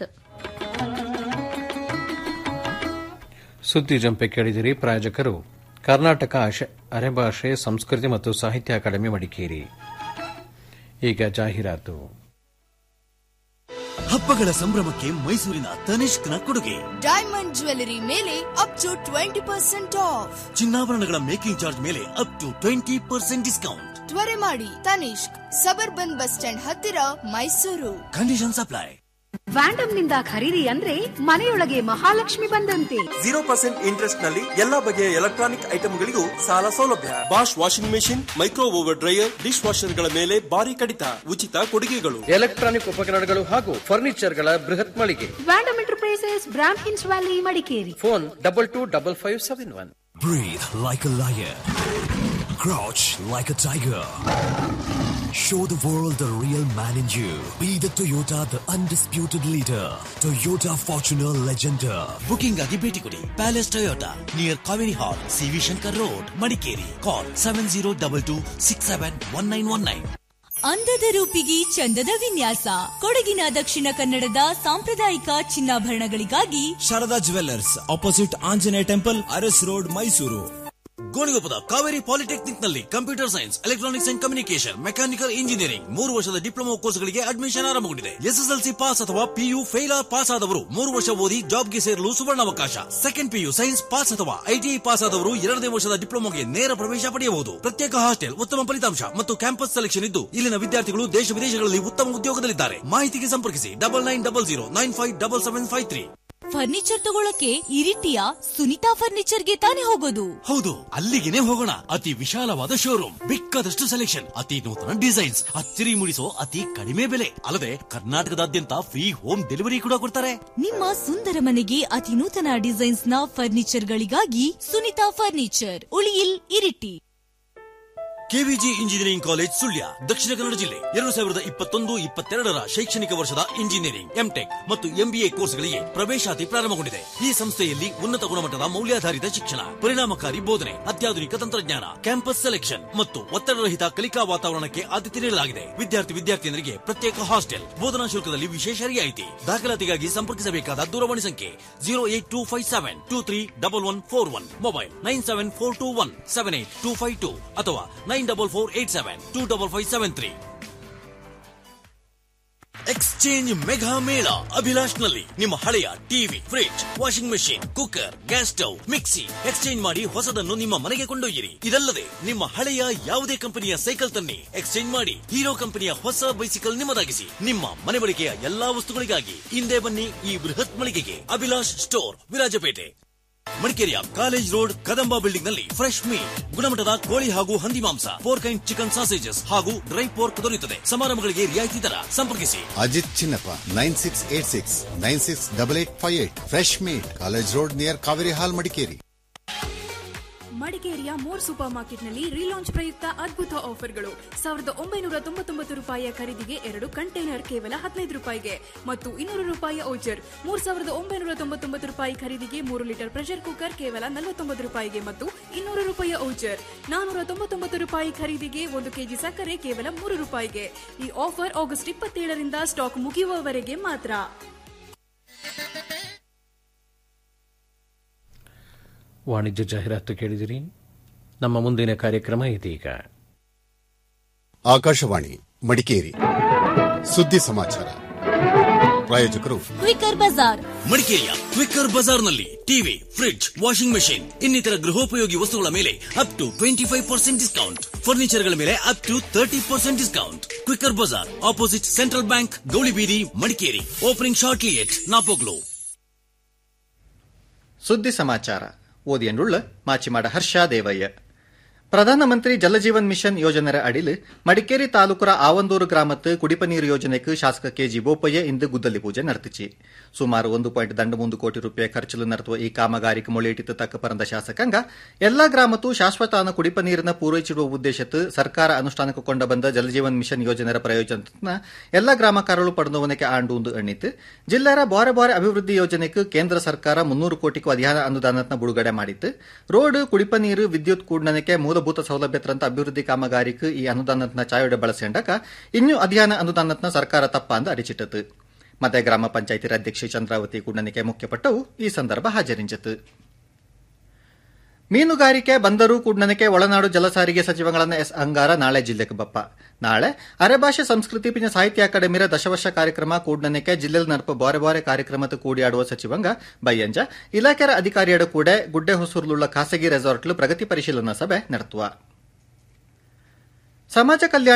ಸುದ್ದಿ ಜಂಪೆ ಕೇಳಿದಿರಿ ಪ್ರಾಯೋಜಕರು ಕರ್ನಾಟಕ ಅರೆಭಾಷೆ ಸಂಸ್ಕೃತಿ ಮತ್ತು ಸಾಹಿತ್ಯ ಅಕಾಡೆಮಿ ಮಡಿಕೇರಿ ಈಗ ಜಾಹೀರಾತು ಹಬ್ಬಗಳ ಸಂಭ್ರಮಕ್ಕೆ ಮೈಸೂರಿನ ತನಿಷ್ಕ್ನ ಕೊಡುಗೆ ಡೈಮಂಡ್ ಜ್ಯುವೆಲರಿ ಮೇಲೆ up to twenty percent off ಚಿನ್ನಾಭರಣಗಳ ಮೇಕಿಂಗ್ ಚಾರ್ಜ್ ಮೇಲೆ up to twenty percent discount ತ್ವರೆ ಮಾಡಿ ತನಿಷ್ಕ್ ಸಬರ್ಬನ್ ಬಸ್ ಸ್ಟ್ಯಾಂಡ್ ಹತ್ತಿರ ಮೈಸೂರು ಕಂಡೀಷನ್ ಅಪ್ಲೈ ವ್ಯಾಂಡಮ್ ನಿಂದ ಖರೀದಿ ಅಂದ್ರೆ ಮನೆಯೊಳಗೆ ಮಹಾಲಕ್ಷ್ಮಿ ಬಂದಂತೆ ಜೀರೋ ಪರ್ಸೆಂಟ್ ಇಂಟ್ರೆಸ್ಟ್ ನಲ್ಲಿ ಎಲ್ಲಾ ಬಗೆಯ ಎಲೆಕ್ಟ್ರಾನಿಕ್ ಐಟಮ್ಗಳಿಗೂ ಸಾಲ ಸೌಲಭ್ಯ Bosch washing machine micro oven dryer dish ವಾಷರ್ಗಳ ಮೇಲೆ ಭಾರಿ ಕಡಿತ ಉಚಿತ ಕೊಡುಗೆಗಳು ಎಲೆಕ್ಟ್ರಾನಿಕ್ ಉಪಕರಣಗಳು ಹಾಗೂ ಫರ್ನಿಚರ್ಗಳ ಬೃಹತ್ ಮಳಿಗೆ ವ್ಯಾಂಡಮ್ ಎಂಟರ್ಪ್ರೈಸಸ್ ಬ್ರಾಮ್ ಹಿನ್ಸ್ Valley Madikeri phone double two double five seven one Breathe like a lion. Crouch like a tiger. Show the world the real man in you. Be the Toyota, the undisputed leader. Toyota Fortuner Legender. ಬುಕಿಂಗ್ ಆಗಿ ಭೇಟಿ ಕೊಡಿ Palace Toyota near Kaveri Hall CV Shankar Road Madikeri call seven zero double two six seven one nine one nine ಅಂದದ ರೂಪಿಗೆ ಚಂದದ ವಿನ್ಯಾಸ ಕೊಡಗಿನ ದಕ್ಷಿಣ ಕನ್ನಡದ ಸಾಂಪ್ರದಾಯಿಕ ಚಿನ್ನಾಭರಣಗಳಿಗಾಗಿ Sharada Jewellers opposite Anjaneya temple Aras Road Mysuru ಗೋಣಿಗೊಪ್ಪದ ಕಾವೇರಿ ಪಾಲಿಟೆಕ್ನಿಕ್ ನಲ್ಲಿ computer science electronics and communication mechanical engineering ಮೂರು ವರ್ಷದ ಡಿಪ್ಲೊಮಾ ಕೋರ್ಸ್ಗಳಿಗೆ ಅಡ್ಮಿಷನ್ ಆರಂಭಗೊಂಡಿದೆ ಎಸ್ಎಸ್ಎಲ್ಸಿ ಪಾಸ್ ಅಥವಾ ಪಿಯು ಫೇಲ್ ಪಾಸ್ ಆದವರು ಮೂರು ವರ್ಷ ಓದಿ ಜಾಬ್ಗೆ ಸೇರಲು ಸುವರ್ಣಾವಕಾಶ ಸೆಕೆಂಡ್ ಪಿಯು ಸೈನ್ಸ್ ಪಾಸ್ ಅಥವಾ ಐಟಿಐ ಪಾಸ್ ಆದವರು ಎರಡನೇ ವರ್ಷದ ಡಿಪ್ಲೊಮಾಗೆ ನೇರ ಪ್ರವೇಶ ಪಡೆಯಬಹುದು ಪ್ರತ್ಯೇಕ ಹಾಸ್ಟೆಲ್ ಉತ್ತಮ ಫಲಿತಾಂಶ ಮತ್ತು ಕ್ಯಾಂಪಸ್ ಸೆಲೆಕ್ಷನ್ ಇದ್ದು ಇಲ್ಲಿನ ವಿದ್ಯಾರ್ಥಿಗಳು ದೇಶ ವಿದೇಶಗಳಲ್ಲಿ ಉತ್ತಮ ಉದ್ಯೋಗದಲ್ಲಿದ್ದಾರೆ ಮಾಹಿತಿಗೆ ಸಂಪರ್ಕಿಸಿ double nine double zero nine five double seven five three furniture ತಗೊಳಕ್ಕೆ ಇರಿಟಿಯ ಸುನಿತಾ ಫರ್ನಿಚರ್ಗೆ ತಾನೇ ಹೋಗೋದು ಹೌದು ಅಲ್ಲಿಗೆನೆ ಹೋಗೋಣ ಅತಿ ವಿಶಾಲವಾದ ಶೋರೂಮ್ ಬೇಕಾದಷ್ಟು ಸೆಲೆಕ್ಷನ್ ಅತಿ ನೂತನ ಡಿಸೈನ್ಸ್ ಅಚ್ಚರಿ ಮೂಡಿಸೋ ಅತಿ ಕಡಿಮೆ ಬೆಲೆ ಅಲ್ಲದೆ ಕರ್ನಾಟಕದಾದ್ಯಂತ ಫ್ರೀ ಹೋಮ್ ಡೆಲಿವರಿ ಕೂಡ ಕೊಡ್ತಾರೆ ನಿಮ್ಮ ಸುಂದರ ಮನೆಗೆ ಅತಿ ನೂತನ ಡಿಸೈನ್ಸ್ ನ ಫರ್ನಿಚರ್ ಗಳಿಗಾಗಿ Sunita furniture Uliyil Iritty KVG engineering college Sullia Dakshina Kannada ಜಿಲ್ಲೆ ಎರಡು ಸಾವಿರದ ಇಪ್ಪತ್ತೊಂದು ಇಪ್ಪತ್ತೆರಡರ ಶೈಕ್ಷಣಿಕ ವರ್ಷದ ಇಂಜಿನಿಯರಿಂಗ್ ಎಂಟೆಕ್ ಮತ್ತು ಎಂಬಿಎ ಕೋರ್ಸ್ಗಳಿಗೆ ಪ್ರವೇಶಾತಿ ಪ್ರಾರಂಭಗೊಂಡಿದೆ ಈ ಸಂಸ್ಥೆಯಲ್ಲಿ ಉನ್ನತ ಗುಣಮಟ್ಟದ ಮೌಲ್ಯಾಧಾರಿತ ಶಿಕ್ಷಣ ಪರಿಣಾಮಕಾರಿ ಬೋಧನೆ ಅತ್ಯಾಧುನಿಕ ತಂತ್ರಜ್ಞಾನ ಕ್ಯಾಂಪಸ್ ಸೆಲೆಕ್ಷನ್ ಮತ್ತು ಒತ್ತಡರಹಿತ ಕಲಿಕಾ ವಾತಾವರಣಕ್ಕೆ ಆದ್ಯತೆ ನೀಡಲಾಗಿದೆ ವಿದ್ಯಾರ್ಥಿ ವಿದ್ಯಾರ್ಥಿನಿಯರಿಗೆ ಪ್ರತ್ಯೇಕ ಹಾಸ್ಟೆಲ್ ಬೋಧನಾ ಶುಲ್ಕದಲ್ಲಿ ವಿಶೇಷ ರಿಯಾಯಿತಿ ದಾಖಲಾತಿಗಾಗಿ ಸಂಪರ್ಕಿಸಬೇಕಾದ ದೂರವಾಣಿ ಸಂಖ್ಯೆ zero eight two five seven two three double one four one mobile nine seven four two one seven eight two five two ಅಥವಾ nine double four eight seven two double five seven three exchange mega mela Abhilash ನಲ್ಲಿ ನಿಮ್ಮ ಹಳೆಯ TV fridge washing machine cooker gas stove mixie exchange ಮಾಡಿ ಹೊಸದನ್ನು ನಿಮ್ಮ ಮನೆಗೆ ಕೊಂಡೊಯ್ಯಿರಿ ಇದಲ್ಲದೆ ನಿಮ್ಮ ಹಳೆಯ ಯಾವುದೇ ಕಂಪನಿಯ ಸೈಕಲ್ ತನ್ನಿ ಎಕ್ಸ್ಚೇಂಜ್ ಮಾಡಿ ಹೀರೋ ಕಂಪನಿಯ ಹೊಸ ಬೈಸಿಕಲ್ ನಿಮ್ಮದಾಗಿಸಿ ನಿಮ್ಮ ಮನೆ ಬಳಕೆಯ ಎಲ್ಲಾ ವಸ್ತುಗಳಿಗಾಗಿ ಹಿಂದೆ ಬನ್ನಿ ಈ ಬೃಹತ್ ಮಳಿಗೆಗೆ ಅಭಿಲಾಷ್ ಸ್ಟೋರ್ ವಿರಾಜಪೇಟೆ ಮಡಿಕೇರಿಯ ಕಾಲೇಜ್ ರೋಡ್ ಕದಂಬ ಬಿಲ್ಡಿಂಗ್ ನಲ್ಲಿ ಫ್ರೆಶ್ ಮೀಟ್ ಗುಣಮಟ್ಟದ ಕೋಳಿ ಹಾಗೂ ಹಂದಿ ಮಾಂಸ ಪೋರ್ಕ್ ಅಂಡ್ ಚಿಕನ್ ಸಾಸೇಜಸ್ ಹಾಗೂ ಡ್ರೈ ಪೋರ್ಕ್ ದೊರೆಯುತ್ತದೆ ಸಮಾರಂಭಗಳಿಗೆ ರಿಯಾಯಿತಿ ದರ ಸಂಪರ್ಕಿಸಿ Ajith Chinnappa nine six eight six nine six double eight five eight fresh meat college road near Kaveri Hall Madikeri ಮಡಿಕೇರಿಯ ಮೋರ್ ಸೂಪರ್ ಮಾರ್ಕೆಟ್ನಲ್ಲಿ ರೀಲಾಂಚ್ ಪ್ರಯುಕ್ತ ಅದ್ಭುತ ಆಫರ್ಗಳು ಸಾವಿರದ ಒಂಬೈನೂರ ತೊಂಬತ್ತೊಂಬತ್ತು ರೂಪಾಯಿಯ ಖರೀದಿಗೆ ಎರಡು ಕಂಟೈನರ್ ಕೇವಲ ಹದಿನೈದು ರೂಪಾಯಿಗೆ ಮತ್ತು ಇನ್ನೂರು ರೂಪಾಯಿಯ ಓಚರ್ ಮೂರ್ ಸಾವಿರದ ಒಂಬೈನೂರ ತೊಂಬತ್ತೊಂಬತ್ತು ರೂಪಾಯಿ ಖರೀದಿಗೆ ಮೂರು ಲೀಟರ್ ಪ್ರೆಷರ್ ಕುಕ್ಕರ್ ಕೇವಲ ನಲವತ್ತೊಂಬತ್ತು ರೂಪಾಯಿಗೆ ಮತ್ತು ಇನ್ನೂರು ರೂಪಾಯಿಯ ಓಚರ್ ನಾನೂರ ತೊಂಬತ್ತೊಂಬತ್ತು ರೂಪಾಯಿ ಖರೀದಿಗೆ ಒಂದು ಕೆಜಿ ಸಕ್ಕರೆ ಕೇವಲ ಮೂರು ರೂಪಾಯಿಗೆ ಈ ಆಫರ್ ಆಗಸ್ಟ್ ಇಪ್ಪತ್ತೇಳರಿಂದ ಸ್ಟಾಕ್ ಮುಗಿಯುವವರೆಗೆ ಮಾತ್ರ ವಾಣಿಜ್ಯ ಜಾಹೀರಾತು ಕೇಳಿದಿರಿ ನಮ್ಮ ಮುಂದಿನ ಕಾರ್ಯಕ್ರಮ ಇದೀಗ ಆಕಾಶವಾಣಿ ಮಡಿಕೇರಿ ಸುದ್ದಿ ಸಮಾಚಾರ ಪ್ರಾಯೋಜಕರು ಕ್ವಿಕರ್ ಬಜಾರ್ ಮಡಿಕೇರಿಯ ಕ್ವಿಕ್ಕರ್ ಬಜಾರ್ನಲ್ಲಿ ಟಿವಿ ಫ್ರಿಡ್ಜ್ ವಾಷಿಂಗ್ ಮೆಷಿನ್ ಇನ್ನಿತರ ಗೃಹೋಪಯೋಗಿ ವಸ್ತುಗಳ ಮೇಲೆ up to twenty five percent discount ಫರ್ನಿಚರ್ಗಳ ಮೇಲೆ up to thirty percent discount Quicker Bazaar opposite Central Bank Gowlibeedi Madikeri opening shortly at Napoklu ಸುದ್ದಿ ಸಮಾಚಾರ ಓದಿಯನ್ನುಳ್ಳ ಮಾಚಿಮಾಡ ಹರ್ಷ ದೇವಯ್ಯ ಪ್ರಧಾನಮಂತ್ರಿ ಜಲಜೀವನ್ ಮಿಷನ್ ಯೋಜನೆರ ಅಡಿಲ್ ಮಡಿಕೇರಿ ತಾಲೂಕರ ಆವಂದೂರು ಗ್ರಾಮத்து ಕುಡಿಪ ನೀರು ಯೋಜನೆக்கு ಶಾಸಕ ಕೆಜಿ ಬೋಪಯ್ಯ ಇಂದು ಗುದ್ದಲಿ ಪೂಜೆ ನಡೆತಿச்சு ಸುಮಾರು ಒಂದು ಪಾಯಿಂಟ್ ದಂಡ ಮೂಂದು ಕೋಟಿ ರೂಪಾಯಿ ಖರ್ಚಲು ನಡೆಸುವ ಈ ಕಾಮಗಾರಿಗೆ ಮೊಳೆಯಿಟ್ಟಿತು ತಕ್ಕ ಪರಂದ ಶಾಸಕಾಂಗ ಎಲ್ಲಾ ಗ್ರಾಮತ್ತು ಶಾಶ್ವತಾನ ಕುಡಿಪ ನೀರಿನ ಪೂರೈಸಿಡುವ ಉದ್ದೇಶತ್ತು ಸರ್ಕಾರ ಅನುಷ್ಠಾನಕ್ಕೆ ಕೊಂಡ ಬಂದ ಜಲಜೀವನ್ ಮಿಷನ್ ಯೋಜನೆರ ಪ್ರಯೋಜನ ಎಲ್ಲಾ ಗ್ರಾಮಕಾರರು ಪಡೆದವನಕ್ಕೆ ಆಂಡು ಒಂದು ಎಣ್ಣಿತು ಜಿಲ್ಲೆರ ಬಾರೆ ಬಾರೆ ಅಭಿವೃದ್ಧಿ ಯೋಜನೆಗೆ ಕೇಂದ್ರ ಸರ್ಕಾರ ಮುನ್ನೂರು ಕೋಟಿಗೂ ಅಧಿಕ ಅನುದಾನತ್ನ ಬಿಡುಗಡೆ ಮಾಡಿತ್ತು ರೋಡ್ ಕುಡಿಪ ನೀರು ವಿದ್ಯುತ್ ಕೂಡನಕ್ಕೆ ಮೂಲಭೂತ ಸೌಲಭ್ಯತ್ರಂತ ಅಭಿವೃದ್ಧಿ ಕಾಮಗಾರಿக்கு ಈ ಅನುದಾನತ್ನ ಚಾಯೋಡೆ ಬಳಸೇಂಡಕ ಇನ್ನೂ ಅಧಿಯಾನ ಅನುದಾನತ್ನ ಸರ್ಕಾರ ತಪ್ಪ ಅಂದ ಅರಿಚಿಟ್ಟತು ಮತ್ತೆ ಗ್ರಾಮ ಪಂಚಾಯತಿ ಅಧ್ಯಕ್ಷೆ ಚಂದ್ರಾವತಿ ಕೂಡನಿಕೆ ಮುಖ್ಯಪಟ್ಟವು ಈ ಸಂದರ್ಭ ಹಾಜರಿಂಚತು ಮೀನುಗಾರಿಕೆ ಬಂದರು ಕೂಡ್ನನಕ್ಕೆ ಒಳನಾಡು ಜಲಸಾರಿಗೆ ಸಚಿವಗಳನ್ನ ಎಸ್ ಅಂಗಾರ ನಾಳೆ ಜಿಲ್ಲೆಗೆ ಬಪ್ಪ ನಾಳೆ ಅರೆಭಾಷೆ ಸಂಸ್ಕೃತಿ ಪಿನ ಸಾಹಿತ್ಯ ಅಕಾಡೆಮಿರ ದಶವರ್ಷ ಕಾರ್ಯಕ್ರಮ ಕೂಡ್ನನಕ್ಕೆ ಜಿಲ್ಲೆಲ್ ನಡಪ ಬಾರೆ ಬಾರೆ ಕಾರ್ಯಕ್ರಮದ ಕೂಡಿಯಾಡುವ ಸಚಿವಂಗ ಬಯ್ಯಂಜ ಇಲಾಖೆಯ ಅಧಿಕಾರಿಯಡ ಕೂಡ ಗುಡ್ಡೆ ಹೊಸೂರ್ಲುಳ್ಳ ಖಾಸಗಿ ರೆಸಾರ್ಟ್ಲು ಪ್ರಗತಿ ಪರಿಶೀಲನಾ ಸಭೆ ನಡೆಸುವ ಸಮಾಜ ಕಲ್ಯಾಣ